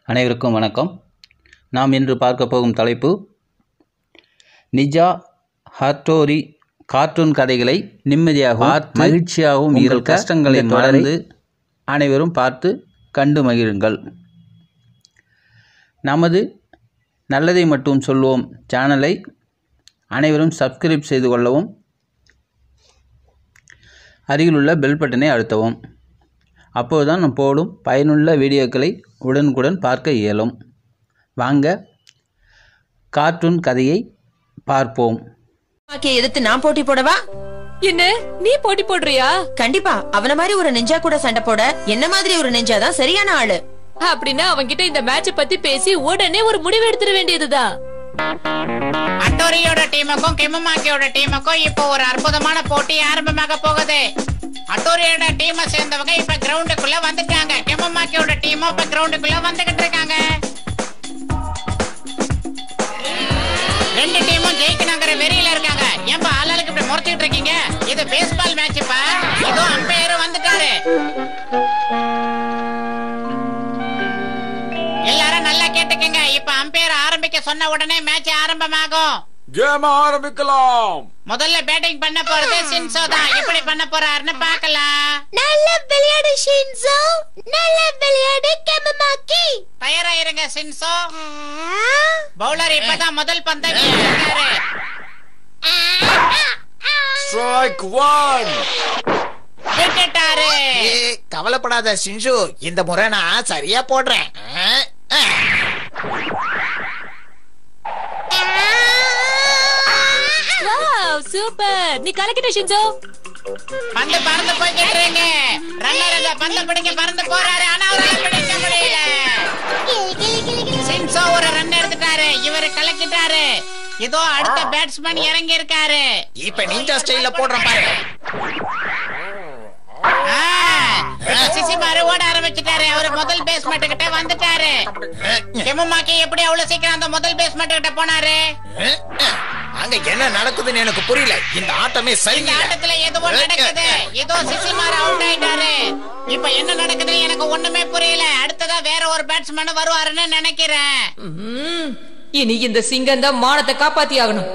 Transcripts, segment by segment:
அனைவருக்கும் வணக்கம் நாம் இன்று பார்க்க போகும் தலைப்பு நிஜா ஹாட்டோரி கார்ட்டூன் கதைகளை நிம்மதியாகவும் மகிழ்ச்சியாகவும் உங்கள் கஷ்டங்களை தொடர்ந்து அனைவரும் பார்த்து கண்டு மகிழுங்கள் நமது நல்லதை மட்டும் சொல்வோம் சேனலை அனைவரும் சப்ஸ்கிரைப் செய்து கொள்ளவும் அருகிலுள்ள பெல் பட்டனை அழுத்தவும் அப்போதுதான் நாம் போடும் பயனுள்ள வீடியோக்களை உடனுக்குடன் பார்க்க இயலும் வாங்க கார்ட்டூன் கதையை பார்ப்போம் ஆக்கிய எதிர்த்து நான் போட்டி போடவா என்ன நீ போட்டி போடுறியா கண்டிப்பா அவன மாதிரி ஒரு நெஞ்சா கூட சண்டை போட என்ன மாதிரி ஒரு நெஞ்சா தான் சரியான ஆளு அப்படின்னா அவன்கிட்ட இந்த மேட்ச பத்தி பேசி உடனே ஒரு முடிவு எடுத்துட வேண்டியதுதான் அட்டோரியோட டீமுக்கும் கெமுமாக்கியோட டீமுக்கும் இப்போ ஒரு அற்புதமான போட்டி ஆரம்பமாக போகுது அட்டோரியோட டீமை சேர்ந்தவங்க இப்ப கிரவுண்டுக்குள்ள வந்துட்டாங்க கெமுமாக்கியோட டீமும் இப்ப கிரவுண்டுக்குள்ள வந்துகிட்டு இருக்காங்க ரெண்டு டீமும் ஜெயிக்கணுங்கிற வெறியில இருக்காங்க ஏன்பா ஆளாளுக்கு இப்படி முறைச்சிட்டு இருக்கீங்க இது பேஸ்பால் மேட்ச்ப்பா இதோ அம்பையர் வந்துட்டாரு எல்லாரும் நல்லா கேட்டுக்கங்க இப்ப அம்பையர் ஆரம்பிக்க சொன்ன உடனே மேட்ச் ஆரம்பமாகும் கேம் ஆரம்பிக்கலாம் முதல்ல பேட்டிங் பண்ண போறது சின்சோ தான் எப்படி பண்ண போறாருன்னு பார்க்கலாம் நல்ல விளையாடு ஷின்சோ நல்ல விளையாடு கெமமாக்கி தயாரா இருங்க சின்சோ பவுலர் இப்பதான் முதல் பந்தை வீசியிருக்காரு. ஸ்ட்ரைக் ஒன் விட்டுட்டாரு ஏய், கவலைப்படாத சிஞ்சு இந்த முறை நான் சரியா போடுறேன் ஆ, ஆ. வாவ் சூப்பர் நீ கலக்கிட்ட ஷின்சோ பந்து பறந்து போய்கிட்டு இருக்கு ரன்னர் இந்த பந்து பிடிக்க பறந்து போறாரு ஆனா அவரால பிடிக்க முடியல சின்சோ ஒரு ரன் எடுத்துட்டாரு இவரு கலக்கிட்டாரு இதோ அடுத்த பேட்ஸ்மேன் இறங்கி இருக்காரு இப்ப நிஞ்சா ஸ்டைல்ல போடுறேன் பாரு ஆ, இப்ப சிசிமாரு ஓட ஆரம்பிச்சிட்டாரு அவரு முதல் பேஸ்மெண்ட் கிட்ட வந்துட்டாரு கெமுமாக்கி எப்படி அவ்வளவு சீக்கிரம் அந்த முதல் பேஸ்மெண்ட் கிட்ட போனாரு ஆ, ஆ. அங்க என்ன நடக்குதுன்னு எனக்கு புரியல இந்த ஆட்டமே இந்த சரியில்லை ஆட்டத்துல எதுவும் நடக்குது இதோ சிசிமாரு அவுட் ஆயிட்டாரு இப்ப என்ன நடக்குதுன்னு எனக்கு ஒண்ணுமே புரியல அடுத்ததா வேற ஒரு பேட்ஸ்மேன் வருவாருன்னு நினைக்கிறேன் ம்ம். இனி இந்த சிங்கம் தான் மானத்தை காப்பாத்தி ஆகணும்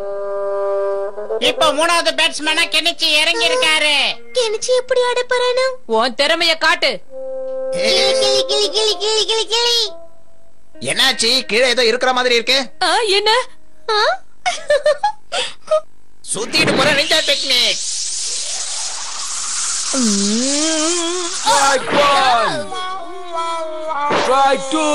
இப்ப மூணாவது பேட்ஸ்மேனா கெனிச்சு இறங்கி இருக்காரு கெனிச்சு எப்படி ஆட போறானோ உன் திறமைய காட்டு கிளி கிளி கிளி கிளி கிளி கிளி கிளி என்னாச்சு கீழே ஏதோ இருக்கிற மாதிரி இருக்கு ஆ, என்ன ஆ? சுத்திட்டு போற ninja technique strike one strike two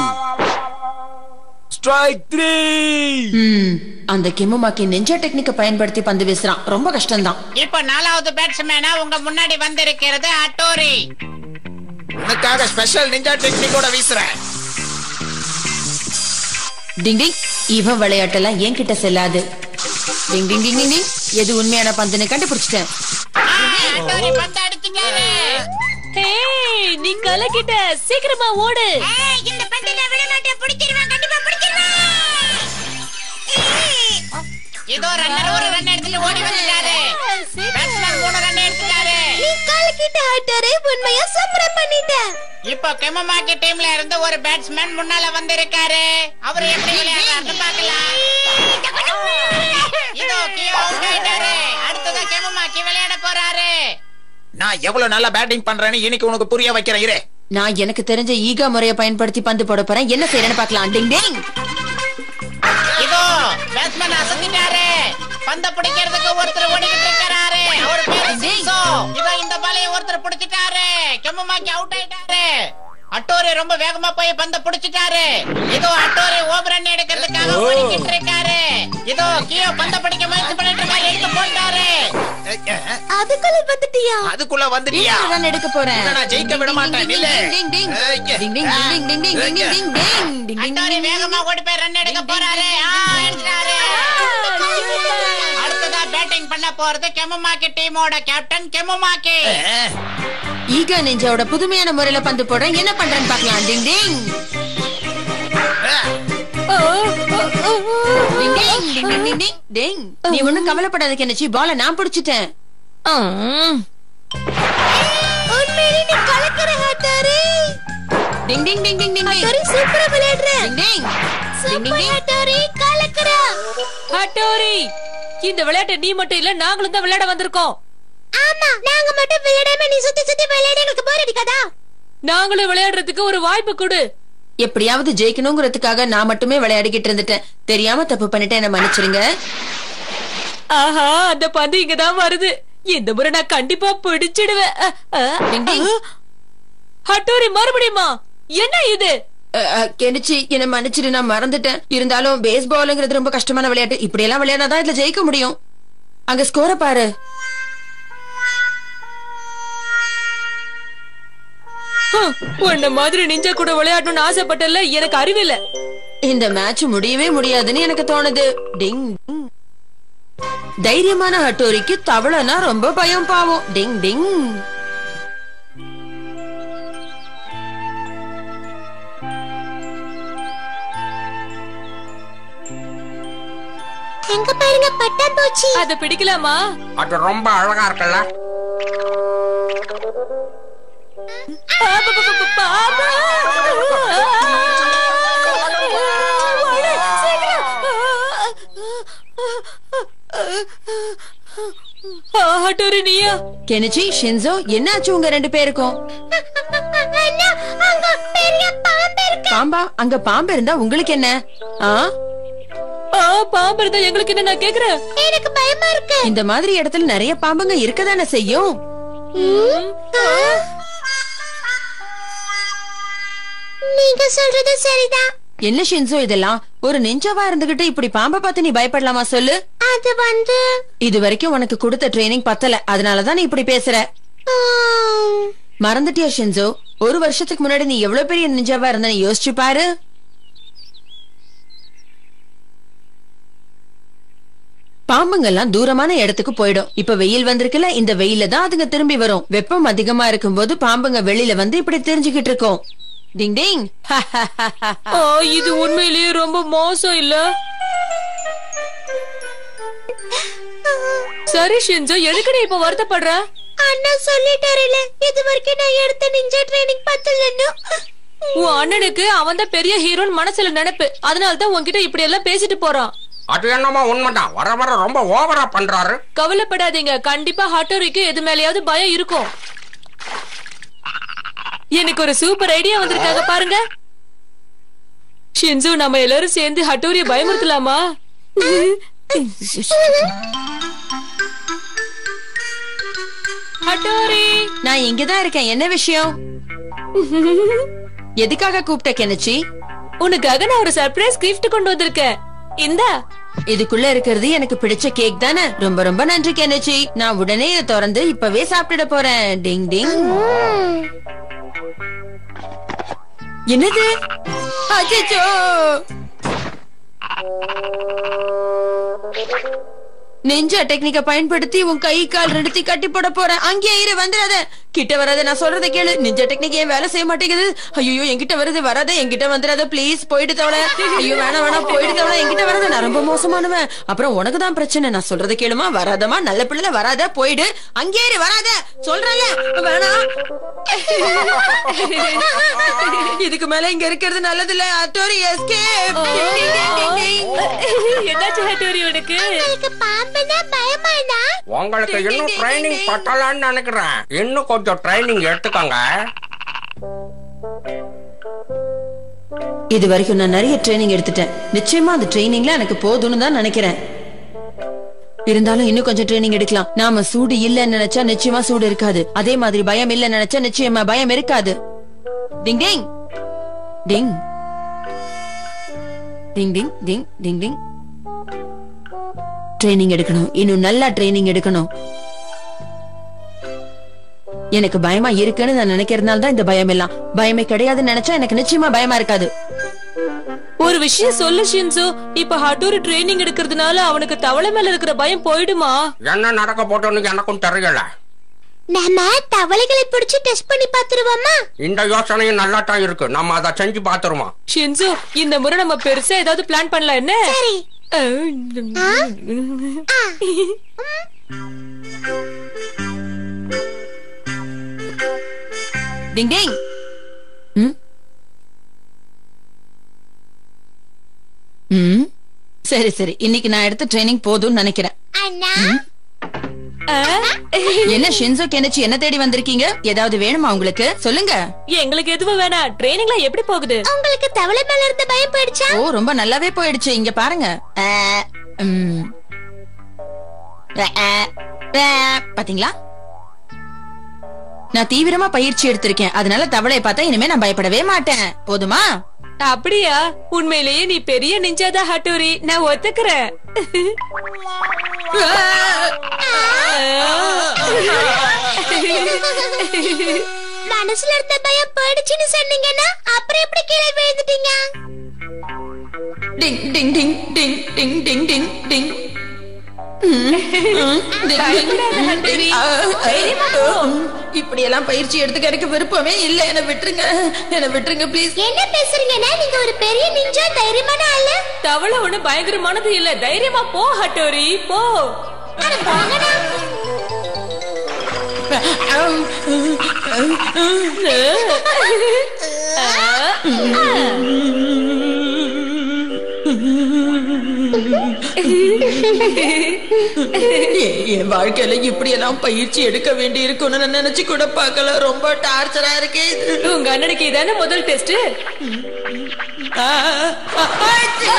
strike three hmm, அந்த கெமுமாக்கி நெஞ்சா டெக்னிக்க பயன்படுத்தி பந்து வீசுறான் ரொம்ப கஷ்டம்தான் இப்ப நாலாவது பேட்ஸ்மேனா உங்க முன்னாடி வந்திருக்கிறது அட்டோரி உனக்காக ஸ்பெஷல் நிஞ்சா டெக்னிக்கோட வீசுறேன் டிங் டிங் இவன் விளையாட்டெல்லாம் என்கிட்ட செல்லாது டிங் டிங் டிங் டிங் டிங் எது உண்மையான பந்துன்னு கண்டுபிடிச்சிட்டேன் ஆ, அட்டோரி பந்து அடிச்சுட்டாரு ஏய் நீ கலக்கிட்ட சீக்கிரமா ஓடு ஏய், இந்த பந்தில விட மாட்டேன் பிடிச்சிருவேன் கண்டிப்பா பிடிச்சிருவேன் இதோ ரன்னர் ஒரு ரன் எடுத்துட்டு ஓடி வந்துட்டாரு பேட்ஸ்மேன் மூணு ரன் எடுத்துட்டாரு நீ கலக்கிட்ட ஆட்டாரே உண்மையா சம்பரம் பண்ணிட்ட இப்போ கெமமாக்கி டீம்ல இருந்து ஒரு பேட்ஸ்மேன் முன்னால வந்திருக்காரு அவர் எப்படி விளையாடுறாருன்னு பார்க்கலாம் இதோ கியோ அவுட் ஆயிட்டாரு அடுத்ததா கெமமாக்கி விளையாட போறாரு நான் எவ்வளவு நல்லா பேட்டிங் பண்றேன்னு இன்னைக்கு உனக்கு புரிய வைக்கிறேன் இரு நான் எனக்கு தெரிஞ்ச ஈகா முறையை பயன்படுத்தி பந்து போட போறேன் என்ன செய்யறேன்னு பார்க்கலாம் டிங் டிங் இதோ பேட்ஸ்மேன் அசத்திட்டாரு பந்த பிடிக்கிறதுக்கு ஒருத்தர் ஓடிக்கிட்டு இருக்காரு அவர் பேரு சின்சோ இதோ இந்த பாலைய ஒருத்தர் பிடிச்சிட்டாரு கெமமாக்கி அவுட் ஆயிட்டாரு அட்டோரி ரொம்ப வேகமா போய் பந்த பிடிச்சிட்டாரு இதோ அட்டோரி ஓவர் ரன் எடுக்கிறதுக்காக ஓடிக்கிட்டு இருக்காரு இதோ கியோ பந்த பிடிக்க முயற்சி பண்ணிட்டு இருக்காரு எடுத்து போட்டாரு அஹ், அஹ். அதுக்குள்ள வந்துட்டியா அதுக்குள்ள வந்துட்டியா இன்னொரு ரன் எடுக்க போறேன் இதை நான் ஜெயிக்க விட மாட்டேன் நில்லு. டிங் டிங் அஹ், டிங் ding ding ding ding ding ding ding ding டிங் அட்டோரி டிங் வேகமா ஓடி போய் ரன் எடுக்க போறாரு ஆ, எடுத்துட்டாரு அடுத்ததா பேட்டிங் பண்ண போறது கெமுமாக்கி டீமோட கேப்டன் கெமுமாக்கி அஹ். ஈகா நெஞ்சாவோட புதுமையான முறையில பந்து போடுறேன் என்ன பண்றேன்னு பார்க்கலாம் டிங் டிங் அஹ். ஓ, ஓ, ஓ, ஓ. டிங் ding ding ding ding ding டிங் நீ ஒண்ணும் கவலைப்படாத கெனச்சி பால நான் பிடிச்சிட்டேன் ம். உண்மையிலே நீ கலக்கிற ஆட்டாரே டிங் டிங் டிங் டிங் டிங் ஹட்டோரி சூப்பரா விளையாடுற ding ding ding ding super ding Hattori கலக்குறா ஹட்டோரி இந்த விளையாட்டை நீ மட்டும் இல்ல நாங்களும் தான் விளையாட வந்திருக்கோம் ஆமா நாங்க மட்டும் விளையாடாம நீ சுத்தி சுத்தி விளையாட எங்களுக்கு போர் அடிக்காதா நாங்களும் விளையாடுறதுக்கு ஒரு வாய்ப்பு கொடு எப்படியாவது ஜெயிக்கணுங்கிறதுக்காக நான் மட்டுமே விளையாடிக்கிட்டு இருந்துட்டேன் தெரியாம தப்பு பண்ணிட்டேன் என்ன மன்னிச்சிருங்க ஆஹா அந்த பந்து இங்கதான் வருது இந்த முறை நான் கண்டிப்பா பிடிச்சிடுவேன் அ, அ, டிங் டிங். ஹட்டோரி மறுபடியுமா என்ன இது அ, அ, கெனிச்சி என்ன மன்னிச்சிடு நான் மறந்துட்டேன் இருந்தாலும் பேஸ் பாலுங்கிறது ரொம்ப கஷ்டமான விளையாட்டு இப்படி எல்லாம் விளையாடாதான் இதுல ஜெயிக்க முடியும் அங்க ஸ்கோர பாரு ஹம், உன்ன மாதிரி நிஞ்சா கூட விளையாடணும்னு ஆசைப்பட்டல எனக்கு அறிவில்ல இந்த மேட்ச் முடியவே முடியாதுன்னு எனக்கு தோணுது டிங் டிங். தைரியமான ஹட்டோரிக்கு தவளைனா ரொம்ப பயம் பாவம் டிங் டிங் எங்க பாருங்க பட்டாம்பூச்சி அத பிடிக்கலாமா அது ரொம்ப அழகா இருக்குல்ல ஆ, ப- ப- ப- பாபா! ஓடு, சீக்கிரம்! ஆ, ஹட்டோரி நீயா கெனிச்சி ஷின்சோ என்னாச்சு உங்க ரெண்டு பேருக்கும் அண்ணா அங்க பெரிய பாம்பு இருக்கு பாம்பா அங்க பாம்பு இருந்தா உங்களுக்கு என்ன ஆ ஆ, பாம்பு இருந்தா எங்களுக்கு என்ன நான் கேக்குறேன் எனக்கு பயமா இருக்கு இந்த மாதிரி இடத்துல நிறைய பாம்புங்க இருக்கதானே செய்யும் நீங்க சொல்றது சரிதான் என்ன ஷின்சோ இதெல்லாம் ஒரு நெஞ்சவா இருந்துகிட்டு இப்படி பாம்பை பார்த்து நீ பயப்படலாமா சொல்லு அது வந்து இது வரைக்கும் உனக்கு கொடுத்த ட்ரைனிங் பத்தல அதனாலதான் நீ இப்படி பேசுற ஆம், மறந்துட்டியா ஷின்சோ ஒரு வருஷத்துக்கு முன்னாடி நீ எவ்வளவு பெரிய நெஞ்சவா இருந்த நீ யோசிச்சு பாரு பாம்புங்கெல்லாம் தூரமான இடத்துக்கு போயிடும் இப்ப வெயில் வந்திருக்குல்ல இந்த வெயில தான் அதுங்க திரும்பி வரும் வெப்பம் அதிகமா இருக்கும்போது பாம்புங்க வெளியில வந்து இப்படி தெரிஞ்சுக்கிட்டு இருக்கும் டிங் டிங் ஆ, இது உண்மையிலேயே ரொம்ப மோசம் இல்ல சரி ஷின்சோ எதுக்கு நீ இப்ப வருத்தப்படுற அண்ணா சொல்லிட்டாருல இது வரைக்கும் நான் எடுத்த நிஞ்சா ட்ரைனிங் பத்தலன்னு உன் அண்ணனுக்கு அவன் தான் பெரிய ஹீரோன்னு மனசுல நினைப்பு அதனால தான் உன்கிட்ட இப்படி எல்லாம் பேசிட்டு போறான் அது என்னமோ உண்மைதான் வர வர ரொம்ப ஓவரா பண்றாரு கவலைப்படாதீங்க கண்டிப்பா ஹட்டோரிக்கு எது மேலயாவது பயம் இருக்கும் எனக்கு ஒரு சூப்பர் ஐடியா வந்திருக்காங்க பாருங்க ஷின்சு நம்ம எல்லாரும் சேர்ந்து ஹட்டோரிய பயமுறுத்தலாமா ஹட்டோரி நான் இங்கதான் இருக்கேன் என்ன விஷயம் எதுக்காக கூப்பிட்ட கெனச்சி உனக்காக நான் ஒரு சர்ப்ரைஸ் gift கொண்டு வந்திருக்கேன் இந்தா இதுக்குள்ள இருக்கிறது எனக்கு பிடிச்ச கேக் தானே ரொம்ப ரொம்ப நன்றி கெனச்சி நான் உடனே இதை திறந்து இப்பவே சாப்பிட்டுட போறேன் டிங் டிங் என்னது அச்சச்சோ நெஞ்ச டெக்னிக்க பயன்படுத்தி உன் கை கால் ரெண்டுத்தி கட்டி போட போறேன் அங்கே இரு வந்துடாத கிட்ட வராத நான் சொல்றத கேளு நெஞ்ச டெக்னிக் ஏன் வேலை செய்ய மாட்டேங்குது ஐயோ என்கிட்ட வருது வராத என்கிட்ட வந்துடாத ப்ளீஸ் போயிட்டு தவள ஐயோ வேணாம் வேணாம் போயிட்டு தவள என்கிட்ட வராத நான் ரொம்ப மோசமானவன் அப்புறம் உனக்கு தான் பிரச்சனை நான் சொல்றத கேளுமா வராதமா நல்ல பிள்ளை வராத போயிடு அங்கே இரு வராத சொல்றல வேணாம் இதுக்கு மேல இங்க இருக்கிறது நல்லது இல்ல அத்தோரி எஸ்கேப் என்னாச்சு ஹட்டோரி உனக்கு உங்களுக்கு பாம்புனா பயமாண்ணா உங்களுக்கு இன்னும் ட்ரைனிங் பத்தலான்னு நினைக்கிறேன் இன்னும் கொஞ்சம் ட்ரைனிங் எடுத்துக்கோங்க இது வரைக்கும் நான் நிறைய ட்ரைனிங் எடுத்துட்டேன் நிச்சயமா அந்த ட்ரைனிங்ல எனக்கு போதும்னு தான் நினைக்கிறேன் இருந்தாலும் இன்னும் கொஞ்சம் ட்ரைனிங் எடுக்கலாம் நாம சூடு இல்லன்னு நினைச்சா நிச்சயமா சூடு இருக்காது அதே மாதிரி பயம் இல்லன்னு நினைச்சா நிச்சயமா பயம் இருக்காது டிங் ding ding ding ding ding ding டிங் ட்ரைனிங் எடுக்கணும் இன்னும் நல்லா ட்ரைனிங் எடுக்கணும் எனக்கு பயமா இருக்குன்னு நான் நினைக்கிறதுனால தான் இந்த பயம் எல்லாம் பயமே கிடையாதுன்னு நினைச்சா எனக்கு நிச்சயமா பயமா இருக்காது ஒரு விஷயம் சொல்லு ஷின்சு இப்ப ஹட்டோரி ட்ரைனிங் எடுக்கிறதுனால அவனுக்கு தவளை மேல இருக்கிற பயம் போயிடுமா என்ன நடக்க போட்டோன்னு எனக்கும் தெரியல நாம தவளைகளை பிடிச்சு டெஸ்ட் பண்ணி பாத்துருவோமா இந்த யோசனையும் நல்லா தான் இருக்கு நம்ம அதை செஞ்சு பாத்துருவோம் ஷின்சு இந்த முறை நம்ம பெருசா ஏதாவது பிளான் பண்ணலாம் என்ன சரி டிங் டிங் ம்? ம் சரி சரி இன்னைக்கு நான் எடுத்த ட்ரைனிங் போதும்னு நினைக்கிறேன் அண்ணா என்ன ஷின்சோ கெனிச்சு என்ன தேடி வந்திருக்கீங்க ஏதாவது வேணுமா உங்களுக்கு சொல்லுங்க எங்களுக்கு எதுவும் வேணாம் ட்ரைனிங்ல எப்படி போகுது உங்களுக்கு தவளை மேல இருந்த பயம் போயிடுச்சா ஓ ரொம்ப நல்லாவே போயிடுச்சு இங்க பாருங்க ஆ, ம். ஆ, ஆ, ஆ. பாத்தீங்களா நான் தீவிரமா பயிற்சி எடுத்திருக்கேன் அதனால தவளையை பார்த்தா இனிமே நான் பயப்படவே மாட்டேன் போதுமா அப்படியா உண்மையிலேயே நீ பெரிய நிஞ்சாதா ஹட்டோரி நான் ஒத்துக்கிறேன் மனசுல இருந்த பயம் போயிடுச்சுன்னு சொன்னீங்கன்னா அப்புறம் எப்படி கீழே விழுந்துட்டீங்க டிங் ding ding ding ding ding ding டிங் ம், ம், டிங், டிங், டிங். ஆ, ஆ, இப்படி எல்லாம் பயிற்சி எடுத்துக்க எனக்கு விருப்பமே இல்ல என்ன விட்டுருங்க என்ன விட்டுருங்க ப்ளீஸ் என்ன பேசுறீங்கன்னா நீங்க ஒரு பெரிய நிஞ்சா தைரியமான ஆளு தவளை ஒண்ணு பயங்கரமானது இல்ல தைரியமா போ ஹட்டோரி போ அட போங்கடா. எ- என் வாழ்க்கையில இப்படி எல்லாம் பயிற்சி எடுக்க வேண்டி இருக்கும்னு நான் நினைச்சு கூட பார்க்கல ரொம்ப டார்ச்சரா இருக்கே இது. உங்க அண்ணனுக்கு இதானே முதல் டெஸ்ட் ஆ, ஆ, ஆச்சு.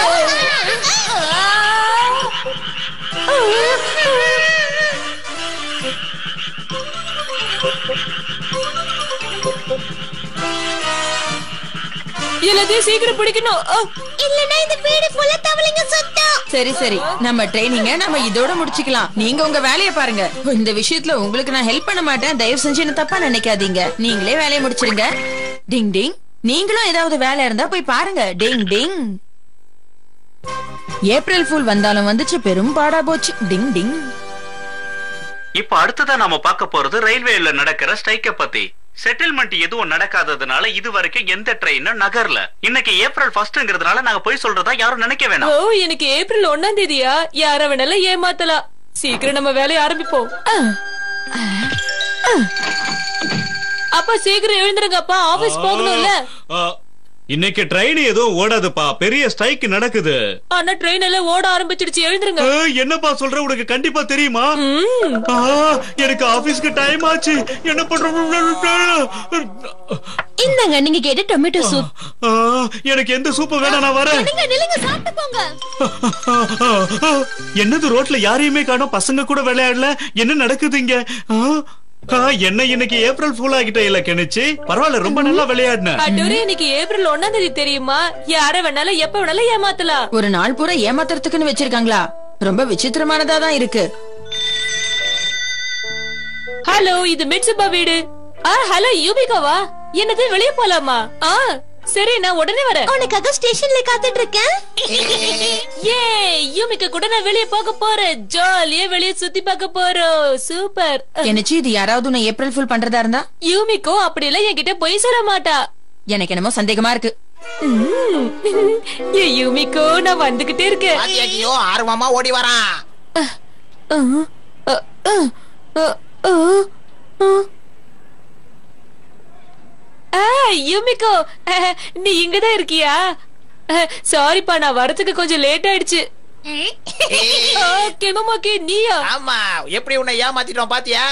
எல்லாத்தையும் சீக்கிரம் பிடிக்கணும் அ, இல்லன்னா இந்த வீடு ஃபுல்லா தவளைங்க சுத்தம் சரி சரி நம்ம ட்ரைனிங்க நம்ம இதோட முடிச்சுக்கலாம் நீங்க உங்க வேலையை பாருங்க இந்த விஷயத்துல உங்களுக்கு நான் ஹெல்ப் பண்ண மாட்டேன் தயவு செஞ்சு என்ன தப்பா நினைக்காதீங்க நீங்களே வேலையை முடிச்சிருங்க டிங் டிங் நீங்களும் ஏதாவது வேலை இருந்தா போய் பாருங்க டிங் டிங் ஏப்ரல் ஃபூல் வந்தாலும் வந்துச்சு பெரும் பாடா போச்சு டிங் டிங் இப்ப அடுத்ததா நாம பார்க்க போறது ரயில்வேல நடக்கிற ஸ்ட்ரைக்க பத்தி செட்டில்மெண்ட் எதுவும் நடக்காததுனால இது வரைக்கும் எந்த ட்ரெயினும் நகர்ல இன்னைக்கு ஏப்ரல் ஃபர்ஸ்ட்ங்கிறதுனால நாங்க போய் சொல்றதா யாரும் நினைக்க ஓ வேணாம் எனக்கு ஏப்ரல் ஒண்ணாம் தேதியா யார வேணாலும் ஏமாத்தலாம் சீக்கிரம் நம்ம வேலையை ஆரம்பிப்போம் அப்பா சீக்கிரம் எழுந்துருங்கப்பா ஆபீஸ் போகணும்ல இன்னைக்கு ட்ரெயின் எதுவும் ஓடாதுப்பா பெரிய ஸ்ட்ரைக் நடக்குது ஆனா ட்ரெயின் எல்லாம் ஓட ஆரம்பிச்சிடுச்சு எழுந்துருங்க ஆ, என்னப்பா சொல்ற உனக்கு கண்டிப்பா தெரியுமா ஆ, எனக்கு ஆபீஸ்க்கு டைம் ஆச்சு என்ன பண்ற இந்தாங்க நீங்க கேட்ட டொமேட்டோ சூப் ஆ, எனக்கு எந்த சூப்பு வேணாம் நான் வரேன் நில்லுங்க நில்லுங்க சாப்பிட்டு போங்க என்னது ரோட்ல யாரையுமே காணோம் பசங்க கூட விளையாடல என்ன நடக்குது இங்க ஆ, ஆ, என்ன இன்னைக்கு ஏப்ரல் ஃபுல் ஆகிட்ட இல்ல கெனிச்சு பரவாயில்ல ரொம்ப நல்லா விளையாடின அட்டூரி இன்னைக்கு ஏப்ரல் ஒண்ணாம் தேதி தெரியுமா யார வேணாலும் எப்ப வேணாலும் ஏமாத்தலாம் ஒரு நாள் பூரா ஏமாத்துறதுக்குன்னு வச்சிருக்காங்களா ரொம்ப விசித்திரமானதா தான் இருக்கு ஹலோ இது மிட்சுபா வீடு ஆ ஹலோ யூபிகாவா என்னது வெளிய போலாமா ஆ சரி நான் உடனே வரேன் உனக்காக ஸ்டேஷன்ல காத்துட்டு இருக்கேன் ஏ யூமிகா கூட நான் வெளிய போக போறேன் ஜாலியா வெளிய சுத்தி பார்க்க போறோம் சூப்பர் என்னச்சு இது யாராவது உன்னை ஏப்ரல் ஃபுல் பண்றதா இருந்தா யூமிகோ அப்படி எல்லாம் என்கிட்ட பொய் சொல்ல மாட்டா எனக்கு என்னமோ சந்தேகமா இருக்கு ம். ஏ யூமிகோ நான் வந்துகிட்டே இருக்கேன் பாத்தியாட்டியோ ஆர்வமா ஓடி வரான் அ, அ, அ, அ, அ, அ. ஆ, யூமிகோ அஹ், நீ இங்கதான் இருக்கியா சாரிப்பா நான் வரதுக்கு கொஞ்சம் லேட் ஆயிடுச்சு ஆ, கெமமாக்கி நீயா ஆமா எப்படி உன்னை ஏமாத்திட்டோம் பாத்தியா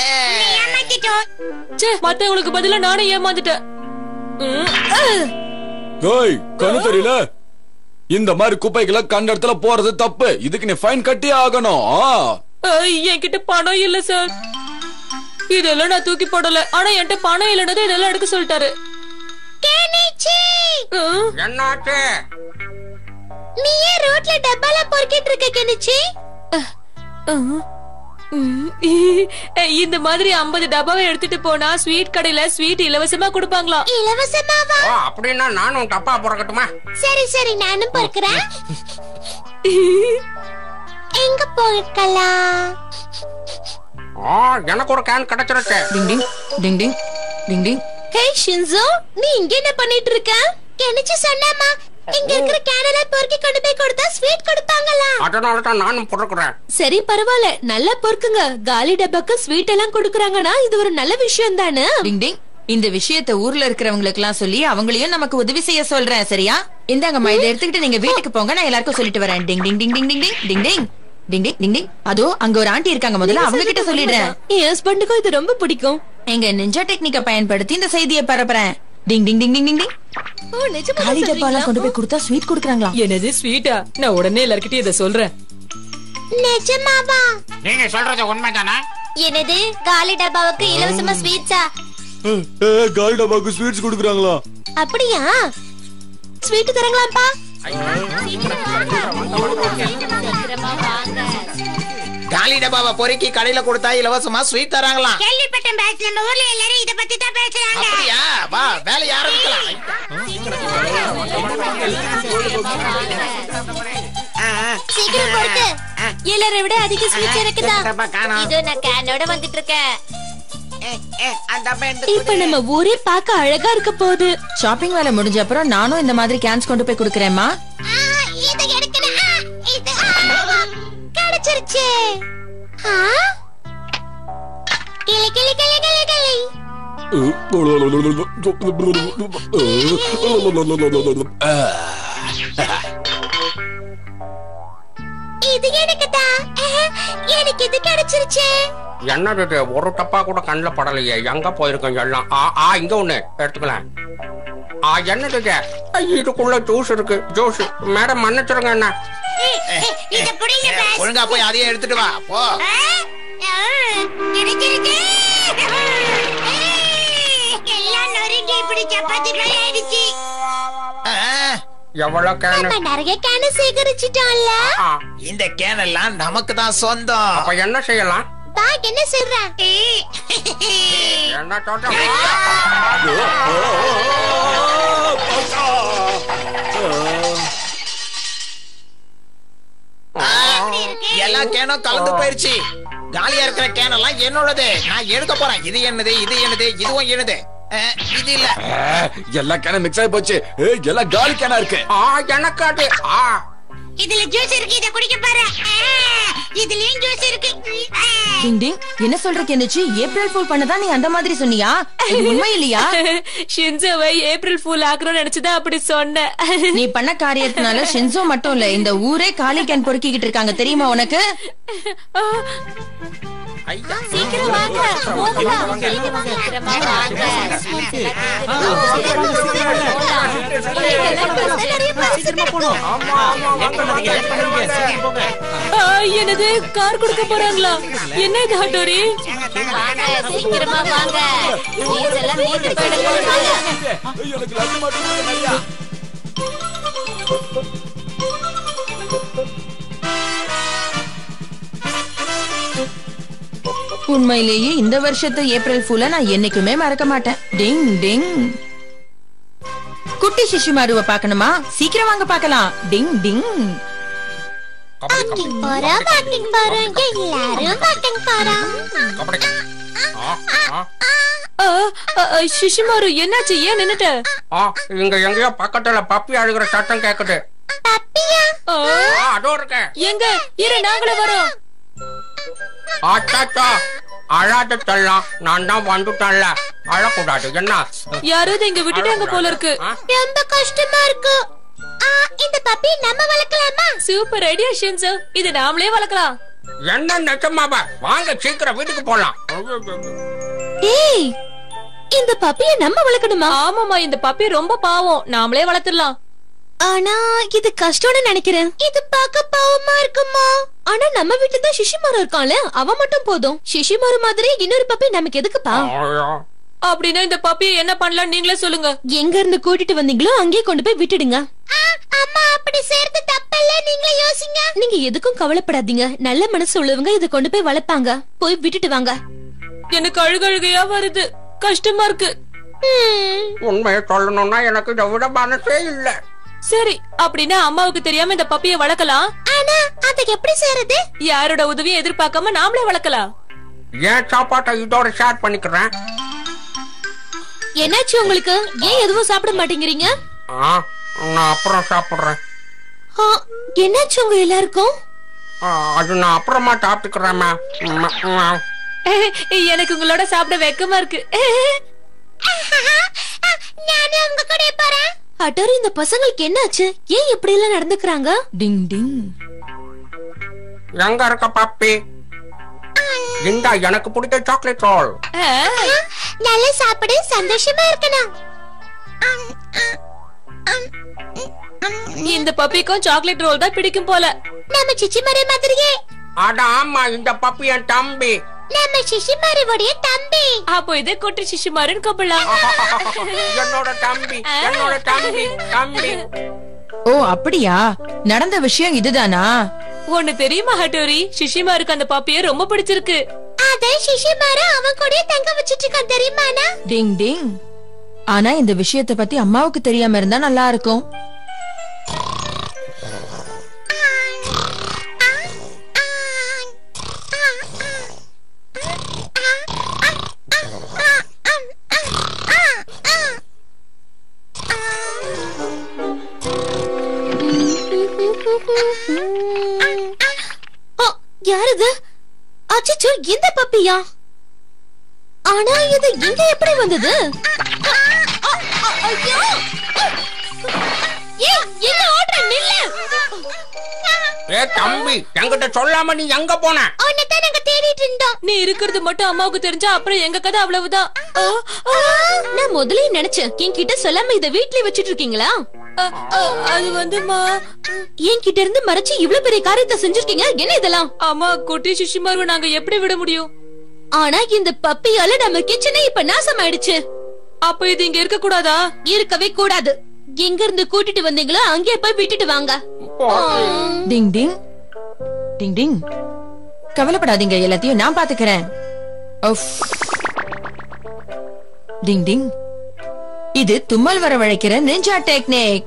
ச்சே மத்தவங்களுக்கு பதிலா நானே ஏமாந்துட்டேன் ம், அஹ். ஏய் கண்ணு தெரியல இந்த மாதிரி குப்பைகளை கண்ட இடத்துல போறது தப்பு இதுக்கு நீ ஃபைன் கட்டியே ஆகணும் ஆ. ஐ, என்கிட்ட பணம் இல்ல சார் இதெல்லாம் நான் தூக்கி போடல ஆனா என்கிட்ட பணம் இல்லைன்னதும் இதெல்லாம் எடுக்க சொல்லிட்டாரு கேனிச்சி ம், என்னாச்சு நீ ஏன் ரோட்ல டப்பால பொறுக்கிட்டு இருக்க கேனிச்சி ம், ம். இந்த மாதிரி 50 டப்பாவை எடுத்துட்டு போனா ஸ்வீட் கடையில ஸ்வீட் இலவசமா கொடுப்பாங்களாம் இலவசமாவா ஓ அப்படின்னா நானும் தப்பா பிறக்கட்டுமா சரி சரி நானும் பொறுக்கிறேன் எங்க பொறுக்கலாம் ஓ எனக்கு ஒரு கேன் கிடைச்சிருக்கு டிங் டிங் டிங் டிங் டிங் டிங் ஹே ஷின்சோ நீ இங்க என்ன பண்ணிட்டு இருக்க கெனிச்சி சொன்னாமா இங்க இருக்கிற கேனெல்லாம் பொறுக்கி கொண்டு போய் கொடுத்தா ஸ்வீட் கொடுப்பாங்களா அதனால தான் நானும் பிறக்கிறேன் சரி பரவாயில்ல நல்லா பொறுக்குங்க காலி டப்பாக்கு ஸ்வீட் எல்லாம் கொடுக்கறாங்கன்னா இது ஒரு நல்ல விஷயம் தானே டிங் டிங் இந்த விஷயத்த ஊர்ல இருக்கிறவங்களுக்கு எல்லாம் சொல்லி அவங்களையும் நமக்கு உதவி செய்ய சொல்றேன் சரியா இந்தாங்கம்மா இதை எடுத்துக்கிட்டு நீங்க வீட்டுக்கு போங்க நான் எல்லாருக்கும் சொல்லிட்டு வரேன் டிங் ding ding ding ding ding ding ding ding ding ding டிங் அதோ அங்க ஒரு ஆண்டி இருக்காங்க முதல்ல அவங்க கிட்ட சொல்லிடுறேன் என் ஹஸ்பண்டுக்கும் இது ரொம்ப பிடிக்கும் எங்க நிஞ்சா டெக்னிக்க பயன்படுத்தி இந்த செய்தியை பரப்புறேன் டிங் டிங் டிங் டிங் டிங் டிங் காலி டப்பாலாம் கொண்டு போய் கொடுத்தா ஸ்வீட் கொடுக்குறாங்களா என்னது ஸ்வீட்டா நான் உடனே எல்லார்கிட்டயும் இதை சொல்றேன் நிஜமாவா நீங்க சொல்றது உண்மைதானா என்னது காலி டப்பாவுக்கு இலவசமா ஸ்வீட்ஸா கால் டப்பாக்கு ஸ்வீட்ஸ் கொடுக்குறாங்களா அப்படியா ஸ்வீட் தரங்களாப்பா காலி டப்பாவை பொறுக்கி கடையில கொடுத்தா இலவசமா ஸ்வீட் தராங்களாம் கேள்விப்பட்டேன் பேட்ச் நம்ம ஊர்ல எல்லாரும் இத பத்தி தான் பேசுறாங்க அப்படியா வா வேலையை ஆரம்பிக்கலாம் சீக்கிரம் கொடுத்து எல்லாரை விட அதிக ஸ்வீட்ஸ் இருக்குதா டப்பா காணோம். இதோ நான் கேனோட வந்துட்டு இருக்கேன் ஏ, ஏ, அந்த டப்பா எடுத்து இப்ப நம்ம ஊரே பார்க்க அழகா இருக்க போகுது ஷாப்பிங் வேலை முடிஞ்ச அப்புறம் நானும் இந்த மாதிரி கேன்ஸ் கொண்டு போய் கொடுக்குறேம்மா ஆ, இது எடுக்கணும் ஆ, இது ஆ, கிடைச்சிருச்சு ஆ? கிளி கிளி கிளி கிளி கிளி இது எனக்குதா எனக்கு இது கிடைச்சிருச்சு என்னது இது? ஒரு டப்பா கூட கண்ணில் படலையே எங்க போயிருக்கோம் எல்லாம் ஆ ஆ இங்க ஒண்ணு எடுத்துக்கலாம் ஆ என்னது இது? ஐ, இதுக்குள்ள ஜூஸ் இருக்கு ஜூஸ் மேடம் மன்னிச்சிருங்க என்ன இத புடிங்க பேஸ் ஒழுங்கா போய் அதையும் எடுத்துட்டு வா போ ஆ, ஆ, கிடைச்சிருச்சு எல்லாம் நொறுங்கி இப்படி சப்பாத்தி மாதிரி ஆயிடுச்சு ஆ, எவ்வளவு கேனு நம்ம நிறைய கேன சேகரிச்சிட்டோம்ல ஆ, இந்த கேன் எல்லாம் நமக்கு தான் சொந்தம் அப்ப என்ன செய்யலாம் பா என்ன சொல்றேன் என்ன சொல்ற ஆ, எல்லா கேனும் கலந்து போயிருச்சு காலியா இருக்கிற கேன் எல்லாம் என்னோடது நான் எடுக்க போறேன் இது என்னது இது என்னது இதுவும் என்னது ஆ, இது இல்ல எல்லா கேனும் மிக்ஸ் ஆகி போச்சு ஏய், எல்லாம் காலி கேனா இருக்கு ஆ எனக்கு அது ஆ இதுல ஜூஸ் இருக்கு இத குடிக்க பாரு ஆ, இதுலயும் ஜூஸ் இருக்கு ஆ. டிங் டிங் என்ன சொல்ற கெனிச்சு ஏப்ரல் ஃபூல் பண்ணதா நீ அந்த மாதிரி சொன்னியா இது உண்மை இல்லையா ஷின்சோவை ஏப்ரல் ஃபூல் ஆக்குறோம்னு நினைச்சுதான் அப்படி சொன்னேன் நீ பண்ண காரியத்தினால ஷின்சோ மட்டும் இல்ல இந்த ஊரே காலி கேன் பொறுக்கிக்கிட்டு இருக்காங்க தெரியுமா உனக்கு சீக்கிரம் வாங்க போகலாம் சீக்கிரமா வாங்க ஆ, என்னது கார் கொடுக்க போறாங்களா என்ன இது ஹட்டோரி வாங்க சீக்கிரமா வாங்க ஸ்வீட்ஸ் எல்லாம் தீர்ந்து போயிடுங்க வாங்க. எனக்கு லட்டு மட்டும் கொடுங்க நிறையா. உண்மையிலேயே இந்த வருஷத்து ஏப்ரல் ஃபூல நான் என்னைக்குமே மறக்க மாட்டேன் டிங் டிங் குட்டி சிசுமாருவ பார்க்கணுமா சீக்கிரம் வாங்க பார்க்கலாம் டிங் டிங் வாக்கிங் போறோம் வாக்கிங் போறோம் எல்லாரும் வாக்கிங் போறோம் கபடி ஆ ஆ ஆ, ஆ, ஆ, சிஷிமாரு என்னாச்சு ஏன் நின்னுட்ட ஆ இங்க எங்கேயோ பக்கத்துல பப்பி அழுகிற சத்தம் கேக்குது பப்பியா ஆ, ஆ அதோ இருக்கேன் எங்க இரு நாங்களே வரோம் ஆச்சாச்சா அழாத செல்லம் நான் தான் வந்துட்டேன்ல அழக்கூடாது என்ன யாராவது இங்க விட்டுட்டாங்க போல இருக்கு ஆ? ரொம்ப கஷ்டமா இருக்கு ஆ, இந்த பப்பி நம்ம வளர்க்கலாமா சூப்பர் ஐடியா ஷின்சோ இது நாமளே வளர்க்கலாம் என்ன நிஜமாவா வாங்க சீக்கிரம் வீட்டுக்கு போலாம் ஏய் இந்த பப்பிய நம்ம வளர்க்கணுமா ஆமாமா இந்த பப்பி ரொம்ப பாவம் நாமளே வளர்த்துடலாம் ஆனா இது கஷ்டம்னு நினைக்கிறேன் இது பார்க்க பாவமா இருக்குமா ஆனா நம்ம வீட்டுல தான் சிஷிமாரு இருக்கான்ல அவன் மட்டும் போதும் சிஷிமாரு மாதிரி இன்னொரு பப்பி நமக்கு எதுக்குப்பா அப்படின்னா இந்த பப்பியை என்ன பண்ணலாம் நீங்களே சொல்லுங்க எங்க இருந்து கூட்டிட்டு வந்தீங்களோ அங்கேயே கொண்டு போய் விட்டுடுங்க ஆ, அம்மா அப்படி சேர்த்து தப்பல்ல நீங்களே யோசிங்க நீங்க எதுக்கும் கவலைப்படாதீங்க நல்ல மனசு உள்ளவங்க இதை கொண்டு போய் வளர்ப்பாங்க போய் விட்டுட்டு வாங்க எனக்கு அழுகழுகையா வருது கஷ்டமா இருக்கு உண்மையை சொல்லணும்னா எனக்கு இதை விட மனசே இல்ல சரி அப்படின்னா அம்மாவுக்கு தெரியாம இந்த பப்பியை வளர்க்கலாம் ஆனா அதை எப்படி செய்யறது யாரோட உதவியும் எதிர்பார்க்காம நாமளே வளர்க்கலாம் ஏன் சாப்பாட்டை இதோட ஷேர் பண்ணிக்கிறேன் என்னாச்சு உங்களுக்கு ஏன் எதுவும் சாப்பிட மாட்டேங்கிறீங்க ஆ நான் அப்புறம் சாப்பிடுறேன் ஆ, என்னாச்சு உங்க எல்லாருக்கும் ஆ, அது நான் அப்புறமா சாப்பிட்டுக்கிறேன் எனக்கு உங்களோட சாப்பிட வெக்கமா இருக்கு நானும் உங்க கூட போறேன் ஹட்டோரி இந்த பசங்களுக்கு என்னாச்சு ஏன் இப்படி எல்லாம் நடந்துக்கிறாங்க டிங் டிங் எங்க இருக்க பாப்பி இந்தா எனக்கு பிடிச்ச சாக்லேட் ரோல் நல்லா சாப்பிடு சந்தோஷமா இருக்கணும் இந்த பப்பிக்கும் சாக்லேட் ரோல் தான் பிடிக்கும் போல நம்ம சிச்சிமாரி மாதிரியே அட ஆமா இந்த பப்பி என் தம்பி நம்ம சிசிமாரிவுடைய தம்பி அப்போ இதே கொட்டி சிஷிமாருன்னு கூப்பிடலாம் என்னோட தம்பி என்னோட தம்பி தம்பி ஓ அப்படியா நடந்த விஷயம் இதுதானா ஒண்ணு தெரியுமா ஹட்டோரி சிஷிமாருக்கு அந்த பப்பிய ரொம்ப பிடிச்சிருக்கு அத சிசிமாரு அவன் கூட தங்க வச்சிட்டு இருக்கான் தெரியுமாண்ணா டிங் டிங் ஆனா இந்த விஷயத்தை பத்தி அம்மாவுக்கு தெரியாம இருந்தா நல்லா இருக்கும் ஆ, யார் இது அச்சச்சோ இந்த பப்பியா ஆனா இது இங்க எப்படி வந்தது ஆ, ஆ, ஆ, ஐயோ! ஏய், எங்க ஓடுற நில்லு ஏ தம்பி என்கிட்ட சொல்லாம நீ எங்க போன உன்னைத்தான் நாங்க தேடிட்டு இருந்தோம் நீ இருக்கிறது மட்டும் அம்மாவுக்கு தெரிஞ்சா அப்புறம் எங்க கதை அவ்வளவுதான் ஆ, ஆ, நான் முதல்லயே நினைச்சேன் என்கிட்ட சொல்லாம இத வீட்லயே வச்சிட்டு இருக்கீங்களா ஆ, ஆ, அது வந்துமா என்கிட்ட இருந்து மறைச்சு இவ்வளவு பெரிய காரியத்தை செஞ்சிருக்கீங்க என்ன இதெல்லாம் ஆமா குட்டி சிஷிமாரு நாங்க எப்படி விட முடியும் ஆனா இந்த பப்பியால நம்ம கிச்சனே இப்ப நாசமாயிடுச்சு அப்ப இது இங்க இருக்க கூடாதா இருக்கவே கூடாது எங்க இருந்து கூட்டிட்டு வந்தீங்களோ அங்கே போய் விட்டுட்டு வாங்க டிங் டிங் டிங் டிங் கவலைப்படாதீங்க எல்லாத்தையும் நான் பாத்துக்கிறேன் உஃப். டிங் டிங் இது தும்மல் வரவழைக்கிற நிஞ்சா டெக்னிக்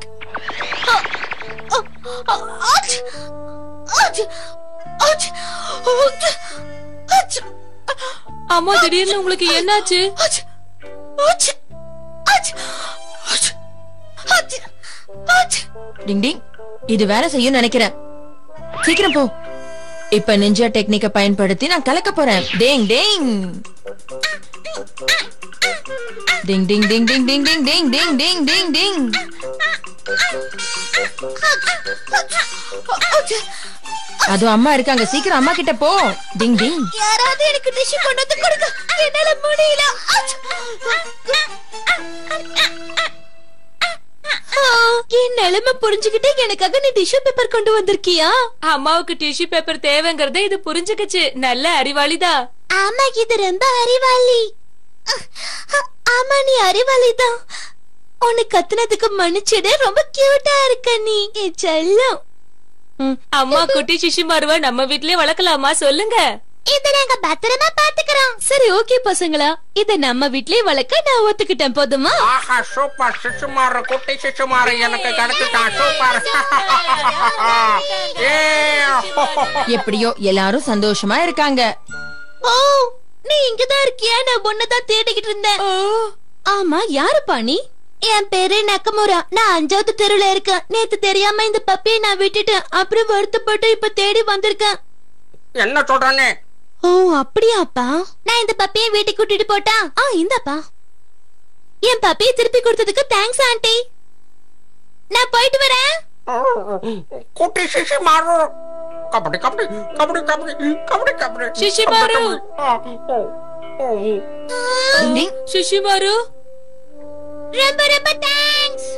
ஆச்! ஆச்! ஆச்! ஆச்! ஆச்! அம்மா திடீர்னு உங்களுக்கு என்னாச்சு ஆச்! ஆச்! ஆச்! ஆச்! ஆச்! ஆச்! டிங் டிங் இது வேலை செய்யும் நினைக்கிறேன் சீக்கிரம் போ இப்ப நிஞ்சா டெக்னிக்க பயன்படுத்தி நான் கலக்க போறேன் டேங் டேங் டிங் ding ding ding ding ding ding ding ding ding டிங் அது அம்மா இருக்காங்க சீக்கிரம் அம்மா கிட்ட போ டிங் டிங் யாராவது எனக்கு டிஷ்யூ கொண்டு வந்து கொடுங்க என்னால முடியல ஆச்! ஆ, என் நிலைமை புரிஞ்சுக்கிட்டு எனக்காக நீ டிஷ்யூ பேப்பர் கொண்டு வந்திருக்கியா அம்மாவுக்கு டிஷ்யூ பேப்பர் தேவைங்கறத இது புரிஞ்சுக்கிச்சு நல்ல அறிவாளிதா ஆமா இது ரொம்ப அறிவாளி ஆமா நீ அறிவாளிதான் உன்னை கத்துனதுக்கு மன்னிச்சிடு ரொம்ப கியூட்டா இருக்க நீ என் செல்லம் அம்மா குட்டி சிஷி மருவ நம்ம வீட்லயே வளர்க்கலாமா சொல்லுங்க இத நாங்க பத்திரமா பாத்துக்கிறோம் சரி ஓகே பசங்களா இத நம்ம வீட்லயே வளர்க்க நான் ஒத்துக்கிட்டேன் போதுமா ஆஹா சூப்பர் சிசுமாறு குட்டி சிசுமாறு எனக்கு கிடைச்சிட்டான் சூப்பர் ஏ எப்படியோ எல்லாரும் சந்தோஷமா இருக்காங்க ஓ நீ இங்கதான் இருக்கியா நான் ஒன்னதான் தேடிக்கிட்டு இருந்தேன் ஆமா யாருப்பா நீ என் பேரு நக்கமுரா நான் அஞ்சாவது தெருவுல இருக்கேன் நேத்து தெரியாம இந்த பப்பியை நான் விட்டுட்டேன் அப்புறம் வருத்தப்பட்டு இப்ப தேடி வந்திருக்கேன் என்ன சொல்றானே ஓ அப்படியாப்பா நான் இந்த பப்பியை வீட்டுக்கு கூட்டிட்டு போட்டா ஆ இந்தாப்பா என் பப்பியை திருப்பி கொடுத்ததுக்கு தேங்க்ஸ் ஆண்டி நான் போயிட்டு வரேன் குட்டி சிசுமாறு கபடி கபடி கபடி கபடி கபடி கபடி சிசுமாரு. டிங் டிங் சுஷிமாரு ரொம்ப ரொம்ப தேங்க்ஸ்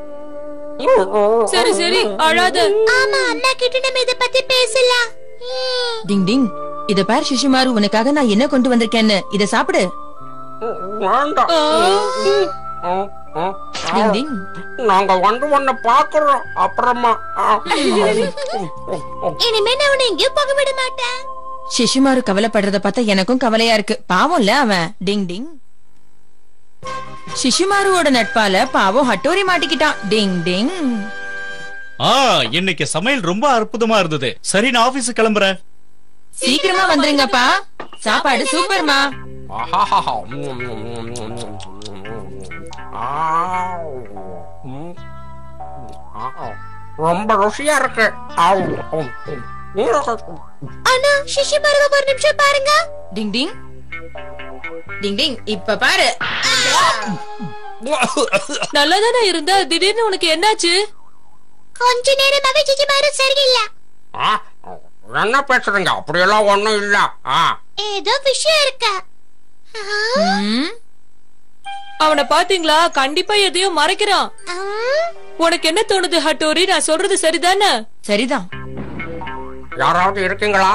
சரி சரி அழாத ஆமா அம்மா கிட்ட நம்ம இத பத்தி பேசலாம் ம். டிங் டிங் இத பார் சிசுமாரு உனக்காக நான் என்ன கொண்டு வந்திருக்கேன்னு இத சாப்பிடு வேண்டாம் டிங் டிங் நாங்க வந்து ஒண்ணு பாக்குறோம் அப்புறமா இனிமே நான் உன்னை எங்கேயும் போக விட மாட்டேன் சிசுமாரு கவலைப்படுறத பார்த்தா எனக்கும் கவலையா இருக்கு பாவம்ல அவன் டிங் டிங் சிசுமாருவோட நட்பால பாவம் ஹட்டோரி மாட்டிக்கிட்டான் டிங் டிங் ஆ இன்னைக்கு சமையல் ரொம்ப அற்புதமா இருந்தது சரி நான் ஆபீஸ் கிளம்புறேன் சீக்கிரமா வந்துருங்கப்பா சாப்பாடு சூப்பர்மா ஆஹாஹாஹா. ம், ம், ம், ம், ம். ஆவ். ம். ஆவ். ரொம்ப ருசியா இருக்கு ஆவ். ம், ம். அண்ணா சிஷி மருவ ஒரு நிமிஷம் பாருங்க டிங் டிங் டிங் டிங் இப்ப பாரு நல்லாதானே இருந்த திடீர்னு உனக்கு என்னாச்சு கொஞ்ச நேரமாவே சிச்சிமாரு சரியில்லை ஆ, என்ன பேசுறீங்க அப்படியெல்லாம் ஒண்ணும் இல்ல ஆ ஏதோ விஷயம் இருக்கு ம், அவனை பாத்தீங்களா கண்டிப்பா எதையும் மறைக்கிறான் உனக்கு என்ன தோணுது ஹட்டோரி நான் சொல்றது சரிதானே சரிதான் யாராவது இருக்கீங்களா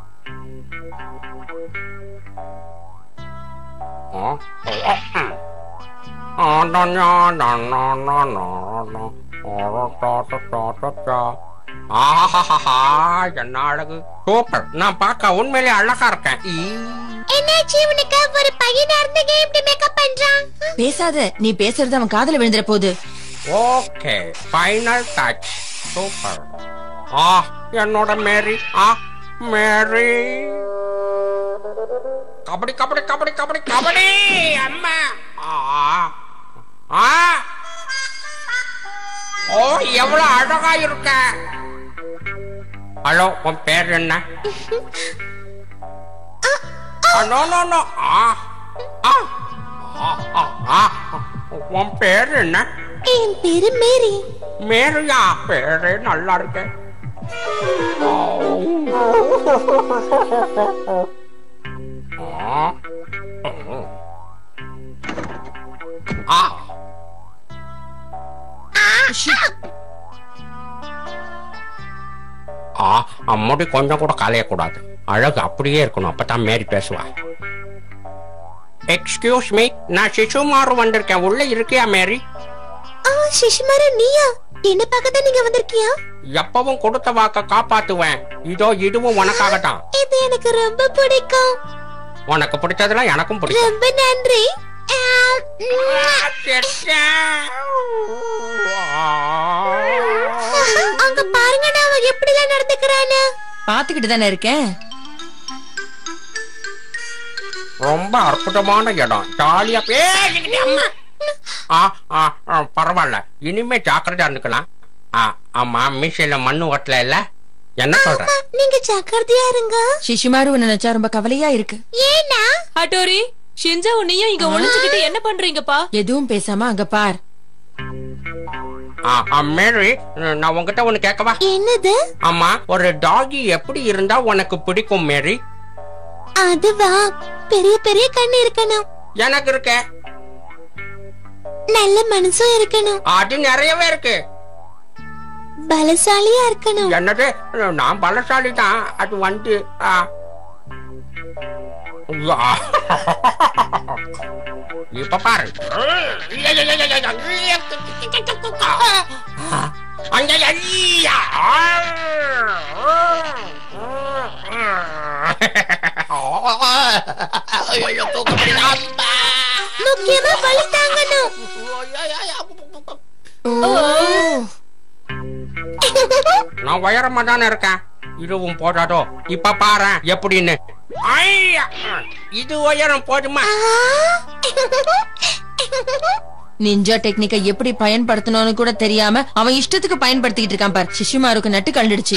ஆ, ஆ, ம். ஆ, நா, நா, நா, நா, நா, நா, நா. ஆ, டா, டா, டா, டா, டா. ஆஹாஹாஹா, என்ன அழகு சூப்பர் நான் பார்க்க உண்மையிலே அழகா இருக்கேன் ஈ. என்னாச்சு இவனுக்கு ஒரு பையனா இருந்தங்க இப்படி மேக்கப் பண்றான் பேசாத நீ பேசுறது அவன் காதுல விழுந்துற போகுது ஓகே ஃபைனல் டச் சூப்பர் ஆ என்னோட மேரி ஆ மேரி கபடி கபடி கபடி கபடி கபடி அம்மா ஆ ஆ ஓ எவ்வளவு அழகா இருக்க ஹலோ உன் பேர் என்ன நோ நோ நோ ஆ ஆ ஆ, ஆ, ஆ. உன் பேர் என்ன என் பேரு மேரி மேரியா பேரே நல்லா இருக்கு ஆ. ஆ. ஆ அம்முடி கொஞ்சம் கூட கலையக்கூடாது அழகு அப்படியே இருக்கணும் அப்பதான் மேரி பேசுவா எக்ஸ்கியூஸ் மீ நான் சிசுமாறு வந்திருக்கேன் உள்ள இருக்கியா மேரி ஆ சிஷ்மாரு நீயா என்ன பார்க்க தான் நீங்க வந்திருக்கியா எப்பவும் கொடுத்த வாக்க காப்பாத்துவேன் இதோ இதுவும் உனக்காக தான் இது எனக்கு ரொம்ப பிடிக்கும் உனக்கு பிடிச்சதெல்லாம் எனக்கும் பிடிக்கும் ரொம்ப நன்றி ஆ, அங்க பாருங்க நான் அவன் எப்படி எல்லாம் நடந்துக்கிறான்னு பாத்துக்கிட்டு தானே இருக்கேன் ரொம்ப அற்புதமான இடம் ஜாலியா பேசிக்கிட்டே அம்மா. ஆ, ஆ, ஆ, பரவாயில்ல இனிமே ஜாக்கிரதையா இருந்துக்கலாம் ஆ, ஆமா மீசையில மண்ணு ஓட்டல இல்ல என்ன சொல்ற நீங்க ஜாக்கிரதையா இருங்க சிஷிமாரு நினைச்சா ரொம்ப கவலையா இருக்கு ஏன்னா ஹட்டோரி ஷின்ஜா உன்னையும் இங்க ஒளிஞ்சுக்கிட்டு என்ன பண்றீங்கப்பா எதுவும் பேசாம அங்க பார் ஆ, ஆ, மேரி நான் உன்கிட்ட ஒண்ணு கேட்கவா என்னது ஆமா ஒரு டாகி எப்படி இருந்தா உனக்கு பிடிக்கும் மேரி அதுவா பெரிய பெரிய கண்ணு இருக்கணும் எனக்கு இருக்க நல்ல மனசும் இருக்கணும் அது நிறையவே இருக்கு பலசாலியா இருக்கணும் என்னது நான் பலசாலி தான் அது வந்து ஆ. யா. இப்ப பாரு அங்க ஐயா. முக்கியமா வலி தாங்கணும் நான் உயரமா தானே இருக்கேன் இதுவும் போடாதோ இப்ப பாரு எப்படின்னு ஐயா. இது உயரம் போதுமா நிஞ்சா டெக்னிக்கை எப்படி பயன்படுத்தணும்னு கூட தெரியாம அவன் இஷ்டத்துக்கு பயன்படுத்திக்கிட்டு இருக்கான் பார் சிஷிமாருக்கு நட்டு கண்டுடுச்சு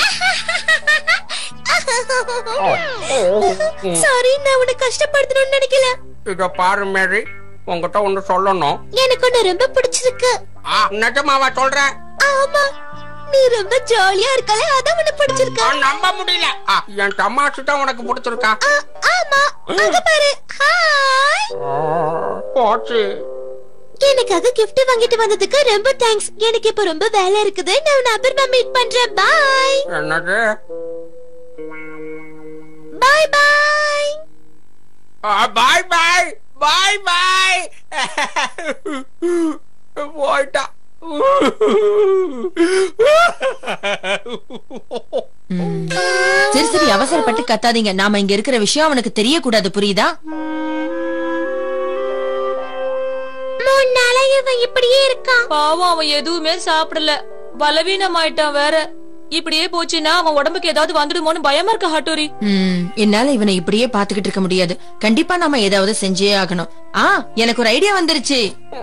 சாரி நான் உன்னை கஷ்டப்படுத்தணும்னு நினைக்கல இத பாரு மேரி உங்ககிட்ட ஒண்ணு சொல்லணும் எனக்கு உன்னை ரொம்ப பிடிச்சிருக்கு ஆ, நிஜமாவா சொல்ற ஆமா நீ ரொம்ப ஜாலியா இருக்கல அதான் உன்னை பிடிச்சிருக்கா ஆ, நம்ப முடியல ஆ, என் தமாசு தான் உனக்கு பிடிச்சிருக்கா ஆமா அங்க பாரு ஹாய் ஆ, போச்சு எனக்காக gift வாங்கிட்டு வந்ததுக்கு ரொம்ப தேங்க்ஸ் எனக்கு இப்ப ரொம்ப வேலை இருக்குது நான் உன்னை அப்புறமா மீட் பண்றேன் பாய் என்னது பாய் பாய் பாய் பாய் பாய் பாய் போயிட்டா ம். சரி சரி அவசரப்பட்டு கத்தாதீங்க நாம இங்க இருக்கிற விஷயம் அவனுக்கு தெரியக்கூடாது புரியுதா மூணு நாளா இவன் இப்படியே இருக்கான் பாவம் அவன் எதுவுமே சாப்பிடல பலவீனமாயிட்டான் வேற இப்படியே போச்சுன்னா அவன் உடம்புக்கு ஏதாவது வந்துடுமோன்னு பயமா இருக்கு ஹட்டோரி ம், என்னால இவனை இப்படியே பாத்துக்கிட்டு இருக்க முடியாது கண்டிப்பா நாம ஏதாவது செஞ்சே ஆகணும் ஆ எனக்கு ஒரு ஐடியா வந்துருச்சு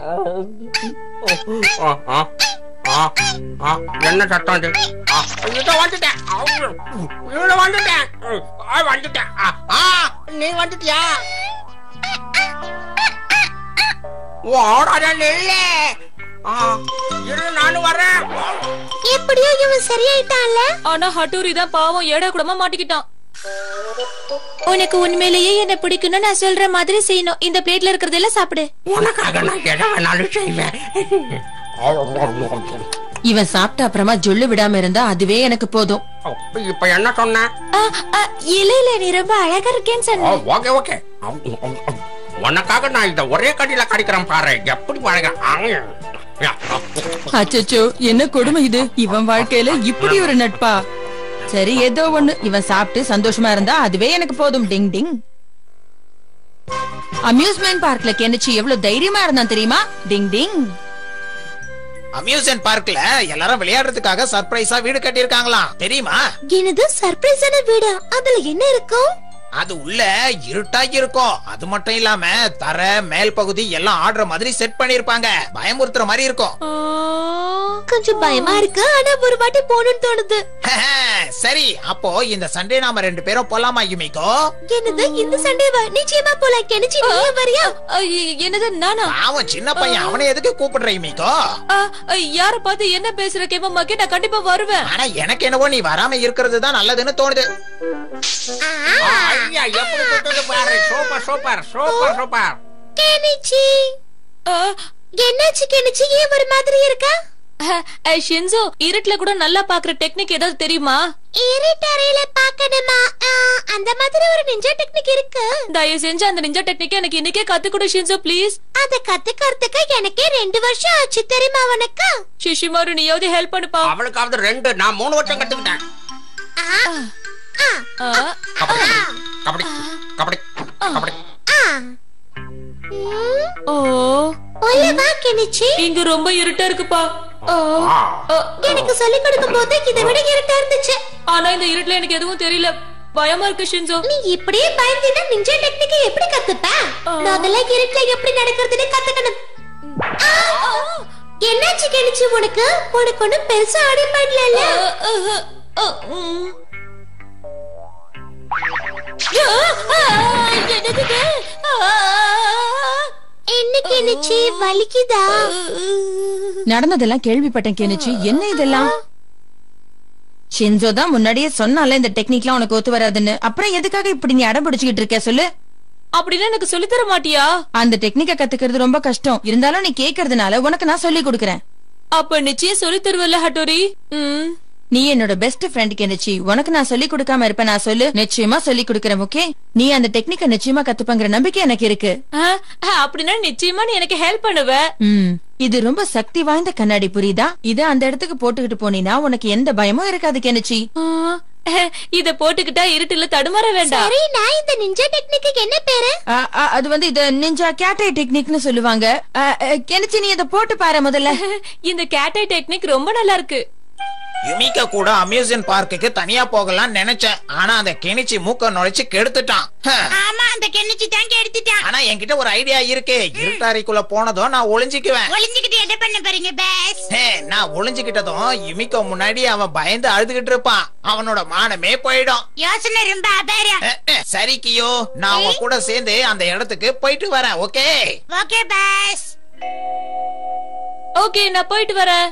ஆ, ஆ, ஆ, ஆ, என்ன சத்தம் இது ஆ, இதோ வந்துட்டேன் அவ்வளவு. இதோ வந்துட்டேன் ஆ, வந்துட்டேன் ஆ, ஆ, நீ வந்துட்டியா ஓடாத நில்லு ஆ, இரு நானும் வரேன் எப்படியோ இவன் சரியாயிட்டான்ல ஆனா ஹட்டூரி தான் பாவம் ஏடா கூடமா மாட்டிக்கிட்டான் உனக்கு உண்மையிலேயே என்ன பிடிக்கும்னு நான் சொல்ற மாதிரி செய்யணும் இந்த பிளேட்ல இருக்கிறதெல்லாம் சாப்பிடு உனக்காக நான் எதை வேணாலும் செய்வேன் இவன் சாப்பிட்ட அப்புறமா ஜொல்லு விடாம இருந்தா அதுவே எனக்கு போதும் இப்ப என்ன சொன்ன ஆ, ஆ, இல்ல இல்ல நீ ரொம்ப அழகா இருக்கேன்னு ஓ, சொன்ன ஓகே ஓகே உனக்காக நான் இத ஒரே கடியில கடிக்கிறேன் பாரு எப்படி பழகிறேன் அச்சச்சோ என்ன கொடுமை இது இவன் வாழ்க்கையில இப்படி ஒரு நட்பா சரி ஏதோ ஒண்ணு இவன் சாப்பிட்டு சந்தோஷமா இருந்தா அதுவே எனக்கு போதும் டிங் டிங் அம்யூஸ்மெண்ட் பார்க்ல கெனிச்சு எவ்வளவு தைரியமா இருந்தான் தெரியுமா டிங் டிங் அம்யூஸ்மெண்ட் பார்க்ல எல்லாரும் விளையாடுறதுக்காக சர்ப்ரைஸா வீடு கட்டியிருக்காங்களாம் தெரியுமா எனது சர்ப்ரைஸான வீடா அதுல என்ன இருக்கும் அது உள்ள இருட்டா இருக்கும் அது மட்டும் இல்லாம தர மேல் பகுதி எல்லாம் ஆடுற மாதிரி செட் பண்ணிருப்பாங்க பயமுறுத்துற மாதிரி இருக்கும் கொஞ்சம் பயமா இருக்கு ஆனா ஒரு வாட்டி போகணும்னு தோணுது சரி அப்போ இந்த சண்டே நாம ரெண்டு பேரும் போலாமா யுமிகோ என்னது இந்த சண்டேவா நிச்சயமா போலாம் கெனிச்சி நீ வரியா என்னது நானா அவன் சின்ன பையன் அவனை எதுக்கு கூப்பிடுற யுமிகோ ஆ, ஆ, யார பார்த்து என்ன பேசுற கேமமாக்கே நான் கண்டிப்பா வருவேன் ஆனா எனக்கு என்னவோ நீ வராம இருக்கிறது தான் நல்லதுன்னு தோணுது ஐயா எப்படி சுத்துது பாரு super super super super Kenichi என்னாச்சு கெனிச்சி ஏன் ஒரு மாதிரி இருக்கா ஷின்சோ இருட்டுல கூட நல்லா பாக்குற டெக்னிக் ஏதாவது தெரியுமா இருட்டறையில பாக்கணுமா ஆ, அந்த மாதிரி ஒரு நிஞ்சா டெக்னிக் இருக்கு தயவு செஞ்சு அந்த நிஞ்சா டெக்னிக் எனக்கு இன்னைக்கே கத்து கொடு ஷின்சோ ப்ளீஸ் அத கத்துக்கிறதுக்கு எனக்கே ரெண்டு வருஷம் ஆச்சு தெரியுமா உனக்கு சிஷிமாரு நீயாவது ஹெல்ப் பண்ணுப்பா அவளுக்காவது ரெண்டு நான் மூணு வருஷம் கத்துக்கிட்டேன் ஆ, கபடி கபடி கபடி கபடி ஓ உள்ள வா கெனிச்சி இங்க ரொம்ப இருட்டா இருக்குப்பா ஓ, ஓ, எனக்கு சொல்லி கொடுக்கும் போது இதை விட இருட்டா இருந்துச்சு ஆனா இந்த இருட்டுல எனக்கு எதுவும் தெரியல பயமா இருக்கு ஷின்சோ நீ இப்படியே பயந்துனா நிஞ்சா டெக்னிக்கை எப்படி கத்துப்ப முதல்ல இருட்டுல எப்படி நடக்கிறதுன்னு கத்துக்கணும் ஆ! என்னாச்சு கெனிச்சி உனக்கு உனக்கு ஒண்ணும் பெருசா அடிப்படல என்ன கெனிச்சி வலிக்குதா நடந்ததெல்லாம் கேள்விப்பட்டேன் கெனிச்சு என்ன இதெல்லாம் ஷின்சோ தான் முன்னாடியே சொன்னால இந்த டெக்னிக்லாம் உனக்கு ஒத்து வராதுன்னு அப்புறம் எதுக்காக இப்படி நீ அடம் பிடிச்சுக்கிட்டு இருக்க சொல்லு அப்படின்னா எனக்கு சொல்லி தர மாட்டியா அந்த டெக்னிக்க கத்துக்கிறது ரொம்ப கஷ்டம் இருந்தாலும் நீ கேக்குறதுனால உனக்கு நான் சொல்லி கொடுக்கறேன் அப்ப நிச்சயம் சொல்லி தருவல்ல ஹட்டோரி ம் நீ என்னோட பெஸ்ட் ஃப்ரெண்ட் கெனிச்சி உனக்கு நான் சொல்லி கொடுக்காம இருப்பேன் நான் சொல்லு நிச்சயமா சொல்லி கொடுக்கறேன் ஓகே நீ அந்த டெக்னிக்க நிச்சயமா கத்துப்பங்கிற நம்பிக்கை எனக்கு இருக்கு ஆ, ஆ, அப்படின்னா நிச்சயமா நீ எனக்கு ஹெல்ப் பண்ணுவ ம் இது ரொம்ப சக்தி வாய்ந்த கண்ணாடி புரியுதா இத அந்த இடத்துக்கு போட்டுக்கிட்டு போனீனா உனக்கு எந்த பயமும் இருக்காது கெனிச்சி ஆ, இத போட்டுக்கிட்டா இருட்டுல தடுமாற வேண்டாம் சரி நான் இந்த நிஞ்சா டெக்னிக்கு என்ன பேரு ஆ, ஆ, அது வந்து இத நிஞ்சா கேட்டை டெக்னிக்னு சொல்லுவாங்க ஆ, ஆ, கெனிச்சி நீ இத போட்டு பாரு முதல்ல இந்த கேட்டை டெக்னிக் ரொம்ப நல்லா இருக்கு யுமிகா கூட அம்யூஸ்மெண்ட் பார்க்குக்கு தனியா போகலாம்னு நினைச்சேன் ஆனா அந்த கெனிச்சி மூக்க நுழைச்சு கெடுத்துட்டான் ஹ. ஆமா அந்த கெனிச்சி தான் எடுத்துட்டான் ஆனா என்கிட்ட ஒரு ஐடியா இருக்கு இருட்டறைக்குள்ள போனதும் நான் ஒளிஞ்சுக்குவேன் ஒளிஞ்சுக்கிட்டு என்ன பண்ண போறீங்க பேஸ் ஹே, நான் ஒளிஞ்சுக்கிட்டதும் யுமிகோ முன்னாடி அவன் பயந்து அழுதுகிட்டு இருப்பான் அவனோட மானமே போயிடும் யோசனை ரொம்ப அபாரம் அஹ், அஹ், சரி கியோ நான் அவன் கூட சேர்ந்து அந்த இடத்துக்கு போயிட்டு வரேன் ஓகே ஓகே பேஸ் ஓகே நான் போயிட்டு வரேன்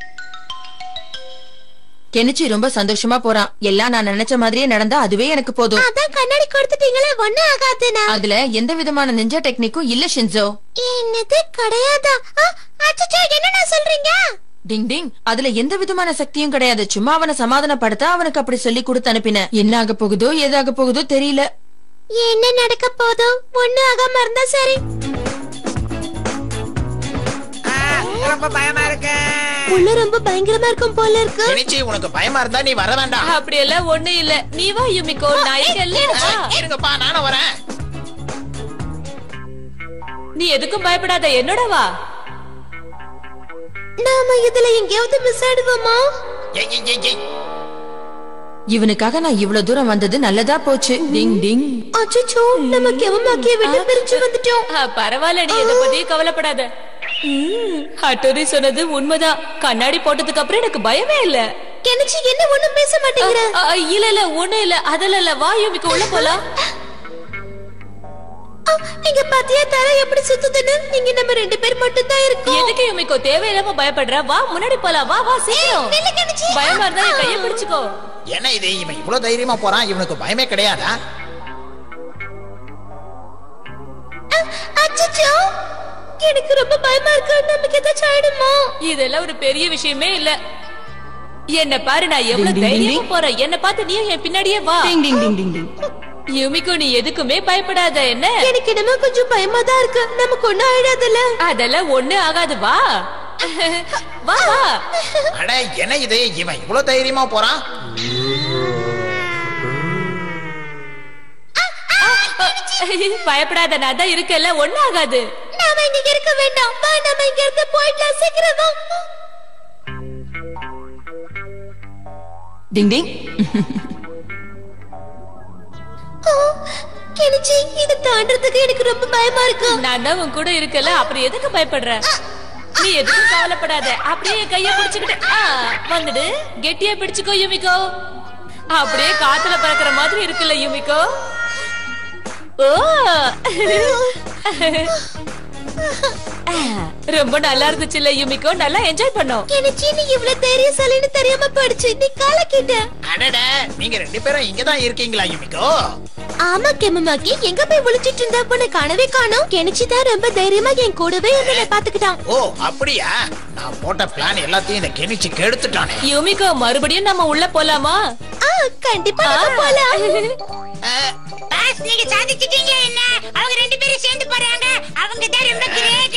கெனிச்சி ரொம்ப சந்தோஷமா போறான் எல்லாம் நான் நினைச்ச மாதிரியே நடந்தா அதுவே எனக்கு போதும் அதான் கண்ணாடி கொடுத்துட்டீங்களே ஒண்ணும் ஆகாதுனா அதுல எந்த விதமான நிஞ்சா டெக்னிக்கும் இல்ல ஷின்சோ என்னது கிடையாதா ஆ, அச்சச்சோ என்ன சொல்றீங்க டிங் டிங் அதுல எந்த விதமான சக்தியும் கிடையாது சும்மா அவனை சமாதானப்படுத்த அவனுக்கு அப்படி சொல்லி கொடுத்து அனுப்பினேன் என்ன ஆக போகுதோ ஏதாக போகுதோ தெரியல என்ன நடக்க போதோ ஒண்ணும் ஆகாம இருந்தா சரி ரொம்ப பயமா இருக்கு உள்ள ரொம்ப பயங்கரமா இருக்கும் போல இருக்கு கெனிச்சி உனக்கு பயமா இருந்தா நீ வர வேண்டாம் அப்படி எல்லாம் ஒண்ணு இல்ல நீ வா யுமிகோ நான் இங்க இல்ல வா. இருங்கப்பா நானும் வரேன் நீ எதுக்கும் பயப்படாத என்னோட வா நாம இதுல எங்கேயாவது மிஸ் ஆடுவோமா ஏய், ஏய், ஏய், ஏய். இவனுக்காக நான் இவ்வளவு தூரம் வந்தது நல்லதா போச்சு டிங் டிங் அச்சச்சோ நம்ம கெவமாக்கிய விட்டு பிரிச்சு வந்துட்டோம் ஆ, பரவாயில்ல நீ எதை பத்தியும் கவலைப்படாத ம், ஹட்டோரி சொன்னது உண்மைதான் கண்ணாடி போட்டதுக்கு அப்புறம் எனக்கு பயமே இல்ல கெனிச்சி என்ன ஒண்ணும் பேச மாட்டேங்கிற ஆ, இல்ல இல்ல ஒண்ணு இல்ல அதெல்லாம் இல்ல வா யுமிக்கு உள்ள போலாம் ஆ, இங்க பாத்தியா தர எப்படி சுத்துதுன்னு இங்க நம்ம ரெண்டு பேர் மட்டும் தான் இருக்கோம் எதுக்கு யுமிக்கோ தேவையில்லாம பயப்படுற வா முன்னாடி போலாம் வா வா சீக்கிரம் நில்லு கெனிச்சி. பயமா இருந்தா என் கையை பிடிச்சுக்கோ என்ன இது இவன் இவ்வளவு தைரியமா போறான் இவனுக்கு பயமே கிடையாதா அச்சச்சோ எனக்கு ரொம்ப பயமா இருக்கு நமக்கு ஏதாச்சும் ஆயிடுமோ இதெல்லாம் ஒரு பெரிய விஷயமே இல்ல என்ன பாரு நான் எவ்வளவு டிங், டிங், தைரியமா டிங். போறேன் என்ன பார்த்து நீயும் என் பின்னாடியே வா டிங் டிங் டிங் டிங் டிங் யுமிக்கோ நீ எதுக்குமே பயப்படாத என்ன எனக்கு என்னமோ கொஞ்சம் பயமா தான் இருக்கு நமக்கு ஒண்ணும் ஆயிடாதுல்ல அதெல்லாம் ஒண்ணு ஆகாது வா வா வா அட என்ன இது இவன் இவ்வளவு தைரியமா போறான் பயப்படாத நான் தான் இருக்கல ஒண்ணு ஆகாது நாம இங்க இருக்க வேண்டாம் வா நம்ம இங்க இருந்து போயிடலாம் சீக்கிரம் வா டிங் டிங் கெனிச்சி இது தாண்டறதுக்கு எனக்கு ரொம்ப பயமா இருக்கு நான் தான் உன் கூட இருக்கல அப்புறம் எதுக்கு பயப்படுற நீ எதுக்கும் கவலைப்படாத அப்படியே என் கைய பிடிச்சுக்கிட்டு ஆ, வந்துடு கெட்டியா பிடிச்சுக்கோ யுமிக்கோ அப்படியே காத்துல பறக்கிற மாதிரி இருக்குல்ல யுமிக்கோ ஓ ரொம்ப நல்லா இருந்துச்சுல்ல யுமிக்கோ நல்லா என்ஜாய் பண்ணோம் கெனிச்சி நீ இவ்வளவு தைரியசாலின்னு தெரியாம போயிடுச்சு நீ காலக்கிட்ட அடட நீங்க ரெண்டு பேரும் இங்கதான் இருக்கீங்களா யுமிகோ ஆமா கெமமாக்கி எங்க போய் ஒளிச்சிட்டு இருந்தா பொண்ணு காணவே காணோம் கெனிச்சி தான் ரொம்ப தைரியமா என் கூடவே இருந்து என்னை பாத்துக்கிட்டான் ஓ அப்படியா நான் போட்ட பிளான் எல்லாத்தையும் இந்த கெனிச்சு கெடுத்துட்டானே யுமிக்கோ மறுபடியும் நம்ம உள்ள போலாமா ஆ கண்டிப்பா நம்ம போலாம் பாஸ் நீங்க சாதிச்சிட்டீங்களா என்ன அவங்க ரெண்டு பேரும் சேர்ந்து போறாங்க அவங்க தான் ரொம்ப கிரேட்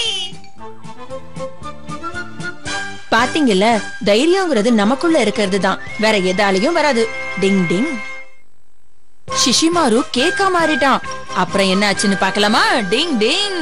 பாத்தீங்கல்ல தைரியங்கிறது நமக்குள்ள இருக்கிறது தான் வேற எதாலையும் வராது டிங் டிங் ஷிஷிமாரு கேக்கா மாறிட்டான் அப்புறம் என்ன ஆச்சுன்னு பார்க்கலாமா டிங் டிங்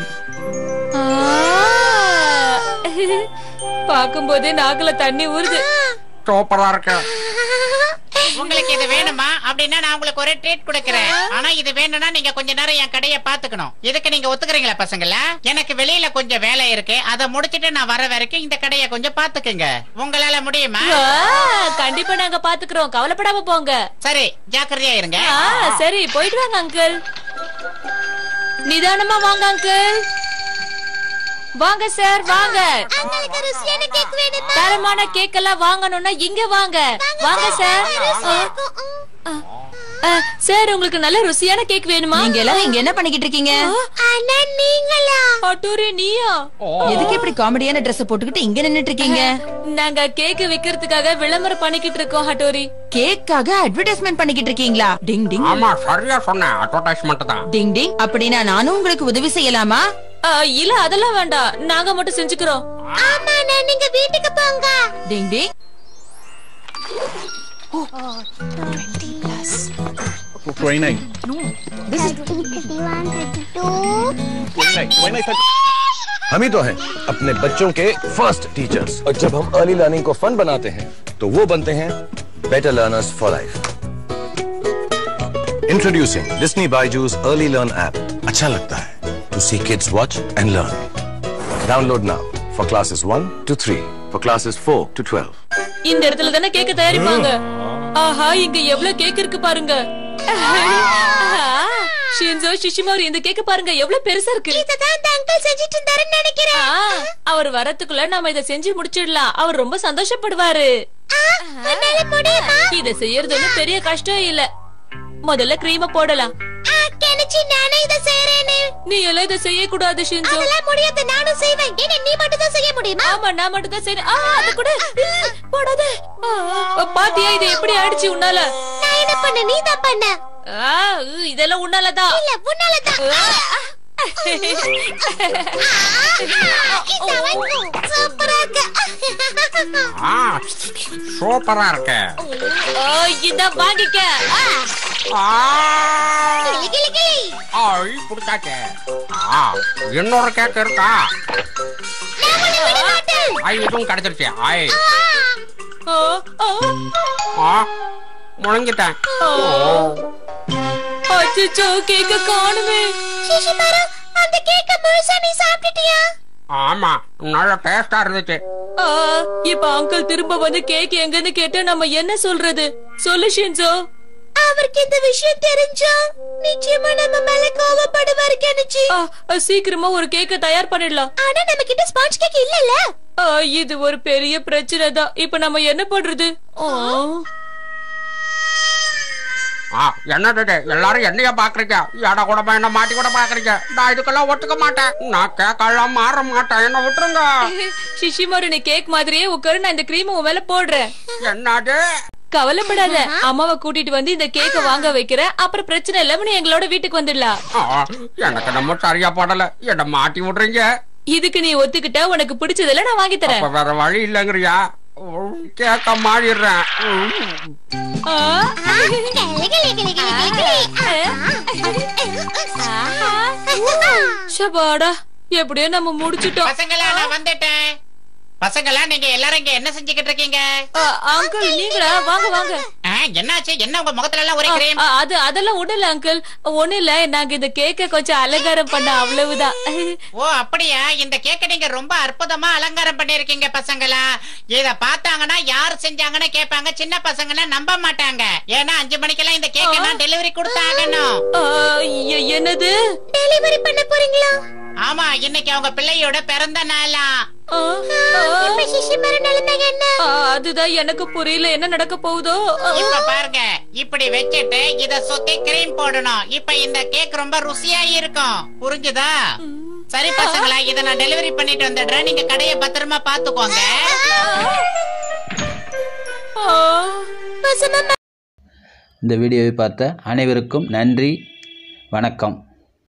பாக்கும்போதே நாக்குல தண்ணி ஊறுது சூப்பரா இருக்கு உங்களுக்கு இது வேணுமா அப்படின்னா நான் உங்களுக்கு ஒரு ட்ரீட் கொடுக்கறேன் ஆனா இது வேணும்னா நீங்க கொஞ்ச நேரம் என் கடையை பாத்துக்கணும் இதுக்கு நீங்க ஒத்துக்கிறீங்களா பசங்களா எனக்கு வெளியில கொஞ்சம் வேலை இருக்கு அதை முடிச்சிட்டு நான் வர வரைக்கும் இந்த கடையை கொஞ்சம் பாத்துக்குங்க உங்களால முடியுமா ஆ, கண்டிப்பா நாங்க பாத்துக்கிறோம் கவலைப்படாம போங்க சரி ஜாக்கிரதையா இருங்க ஆ, சரி போயிட்டு வாங்க அங்கிள் நிதானமா வாங்க அங்கிள் வாங்க சார் வாங்க உங்களுக்கு ருசியான கேக் வேணுமா தரமான கேக் எல்லாம் வாங்கணும்னா இங்க வாங்க வாங்க சார் ஆ, ஆ, சார் உங்களுக்கு நல்ல ருசியான கேக் வேணுமா நீங்க எல்லாம் இங்க என்ன பண்ணிக்கிட்டு இருக்கீங்க ஆனா நீங்களா அட்டூரி நீயா எதுக்கு இப்படி காமெடியான Dress போட்டுக்கிட்டு இங்க நின்னுட்டு இருக்கீங்க நாங்க கேக் விக்கிறதுக்காக விளம்பரம் பண்ணிக்கிட்டு இருக்கோம் ஹட்டோரி கேக்காக அட்வர்டைஸ்மெண்ட் பண்ணிக்கிட்டு இருக்கீங்களா டிங் டிங் ஆமா சரியா சொன்னேன் அட்வர்டைஸ்மெண்ட் தான் டிங் டிங் அப்படின்னா நானும் உங்களுக்கு உதவி செய்யலாமா ஆ, இல்ல அதெல்லாம் வேண்டாம் நாங்க மட்டும் செஞ்சுக்கிறோம் ஆமா நான் நீங்க வீட்டுக்கு போங்க டிங் டிங் हम ही तो हैं अपने बच्चों के फर्स्ट टीचर्स और जब हम अर्ली लर्निंग को फन बनाते हैं तो वो बनते हैं better learners for life introducing Disney Byju's early learn app अच्छा लगता है to see kids watch and learn download now for classes one two three for classes four to twelve இந்த இடத்துல தானே கேக்க தயாரிப்பாங்க ஆஹா இங்க எவ்வளவு கேக் இருக்கு பாருங்க ஷின்சோ ஷிஷிமாரு இந்த கேக்க பாருங்க எவ்வளவு பெருசா இருக்கு இததான் அந்த அங்கிள் செஞ்சிட்டு இருந்தாருன்னு நினைக்கிறேன் ஆ, அவர் வரத்துக்குள்ள நாம இத செஞ்சு முடிச்சிடலாம் அவர் ரொம்ப சந்தோஷப்படுவாரு உன்னால முடியுமா இத செய்யறது ஒண்ணும் பெரிய கஷ்டம் இல்ல முதல்ல கிரீம போடலாம் ஆ, கெனிச்சி நானே இத செய்யறேன்னு நீ எல்லாம் இத செய்ய கூடாது ஷின்சோ அதெல்லாம் முடியாது நானும் செய்வேன் ஏன்னா நீ மட்டும் தான் செய்ய முடியுமா ஆமா நான் மட்டும் தான் செய்யணும் ஆ, அது கூட போடாத ஆ, ஆ, பாத்தியா இது எப்படி ஆயிடுச்சு உன்னால நான் என்ன பண்ண நீ தான் பண்ண ஆ, உ, இதெல்லாம் உன்னாலதான் இல்ல உன்னால தான் சூப்பரா இருக்கு ஆ சூப்பரா இருக்கு ஆ, இத வாங்கிக்க ஆ, ஆ, கிளி கிளி கிளி ஐ புடிச்சாச்சே ஆ இன்னொரு கேக் இருக்கா நான் உன்னை விட மாட்டேன் ஐ இதுவும் கிடைச்சிருச்சு ஐ ஆ, ஆ, ஆ முழங்கிட்டேன் அச்சச்சோ கேக்க காணுமே சிஷிமாரு அந்த கேக்க முழுசா நீ சாப்பிட்டுட்டியா ஆமா நல்ல டேஸ்டா இருந்துச்சு ஆ, இப்ப அங்கிள் திரும்ப வந்து கேக் எங்கன்னு கேட்டு நம்ம என்ன சொல்றது சொல்லு ஷின்சோ அவர் அவருக்கு இந்த விஷயம் தெரிஞ்சா நிச்சயமா நம்ம மேல கோவப்படுவாரு கணிச்சு ஆ, ஆ, சீக்கிரமா ஒரு கேக்க தயார் பண்ணிடலாம் ஆனா நம்ம கிட்ட ஸ்பாஞ்ச் கேக் இல்லல ஆ, இது ஒரு பெரிய பிரச்சனை தான் இப்ப நம்ம என்ன பண்றது ஆ. ஆ, என்னது இது? எல்லாரும் என்னைய பாக்குறீங்க எட கூடமா என்ன மாட்டி கூட பாக்குறீங்க நான் இதுக்கெல்லாம் ஒத்துக்க மாட்டேன் நான் கேக்கெல்லாம் மாற மாட்டேன் என்ன விட்டுருங்க சிஷிமாரு நீ கேக் மாதிரியே உட்காரு நான் இந்த கிரீம் உன் மேல போடுறேன் என்னது கவலைப்படாத அம்மாவை கூட்டிட்டு வந்து இந்த கேக்க வாங்க வைக்கிறேன் அப்புறம் பிரச்சனை இல்லாம நீ எங்களோட வீட்டுக்கு வந்துடலாம் ஆ, எனக்கு நம்ம சரியா படல என்ன மாட்டி விடுறீங்க இதுக்கு நீ ஒத்துக்கிட்ட உனக்கு பிடிச்சதெல்லாம் நான் வாங்கி அப்ப தரேன் வேற வழி இல்லைங்கிறியா உம், கேக்க மாறிடுறேன் உம். ஆ? ஷபாடா எப்படியோ நம்ம முடிச்சிட்டோம் பசங்களா நான் வந்துட்டேன் பசங்களா நீங்க எல்லாரும் இங்க என்ன செஞ்சுக்கிட்டு இருக்கீங்க ஆ, அங்கிள் நீங்களா வாங்க வாங்க ஆ, என்னாச்சு என்ன உங்க முகத்துல எல்லாம் ஒரே கிரீம் ஆ, அது அதெல்லாம் ஒண்ணு இல்ல அங்கிள் ஒண்ணு இல்ல நாங்க இந்த கேக்க கொஞ்சம் அலங்காரம் பண்ண அவ்வளவுதான் ஓ அப்படியா இந்த கேக்க நீங்க ரொம்ப அற்புதமா அலங்காரம் பண்ணிருக்கீங்க பசங்களா இத பார்த்தாங்கன்னா யார் செஞ்சாங்கன்னு கேட்பாங்க சின்ன பசங்கன்னா நம்ப மாட்டாங்க ஏன்னா அஞ்சு மணிக்கெல்லாம் இந்த கேக்க நான் டெலிவரி கொடுத்தாகணும் ஆ, எ- என்னது டெலிவரி பண்ண போறீங்களா ஆமா இன்னைக்கு அவங்க பிள்ளையோட பிறந்த நாளா ஆ, ஆ, இப்ப சிஷிமாரு நிலைமை என்ன ஆ, அதுதான் எனக்கு புரியல என்ன நடக்க போகுதோ ஆ, இப்ப பாருங்க இப்படி வச்சுட்டு இத சுத்தி கிரீம் போடணும் இப்ப இந்த கேக் ரொம்ப ருசியா இருக்கும் புரிஞ்சுதா சரி பசங்களா இத நான் டெலிவரி பண்ணிட்டு வந்துடுறேன் நீங்க கடையை பத்திரமா பாத்துக்கோங்க ஆ. பசமா இந்த வீடியோவை பார்த்த அனைவருக்கும் நன்றி வணக்கம்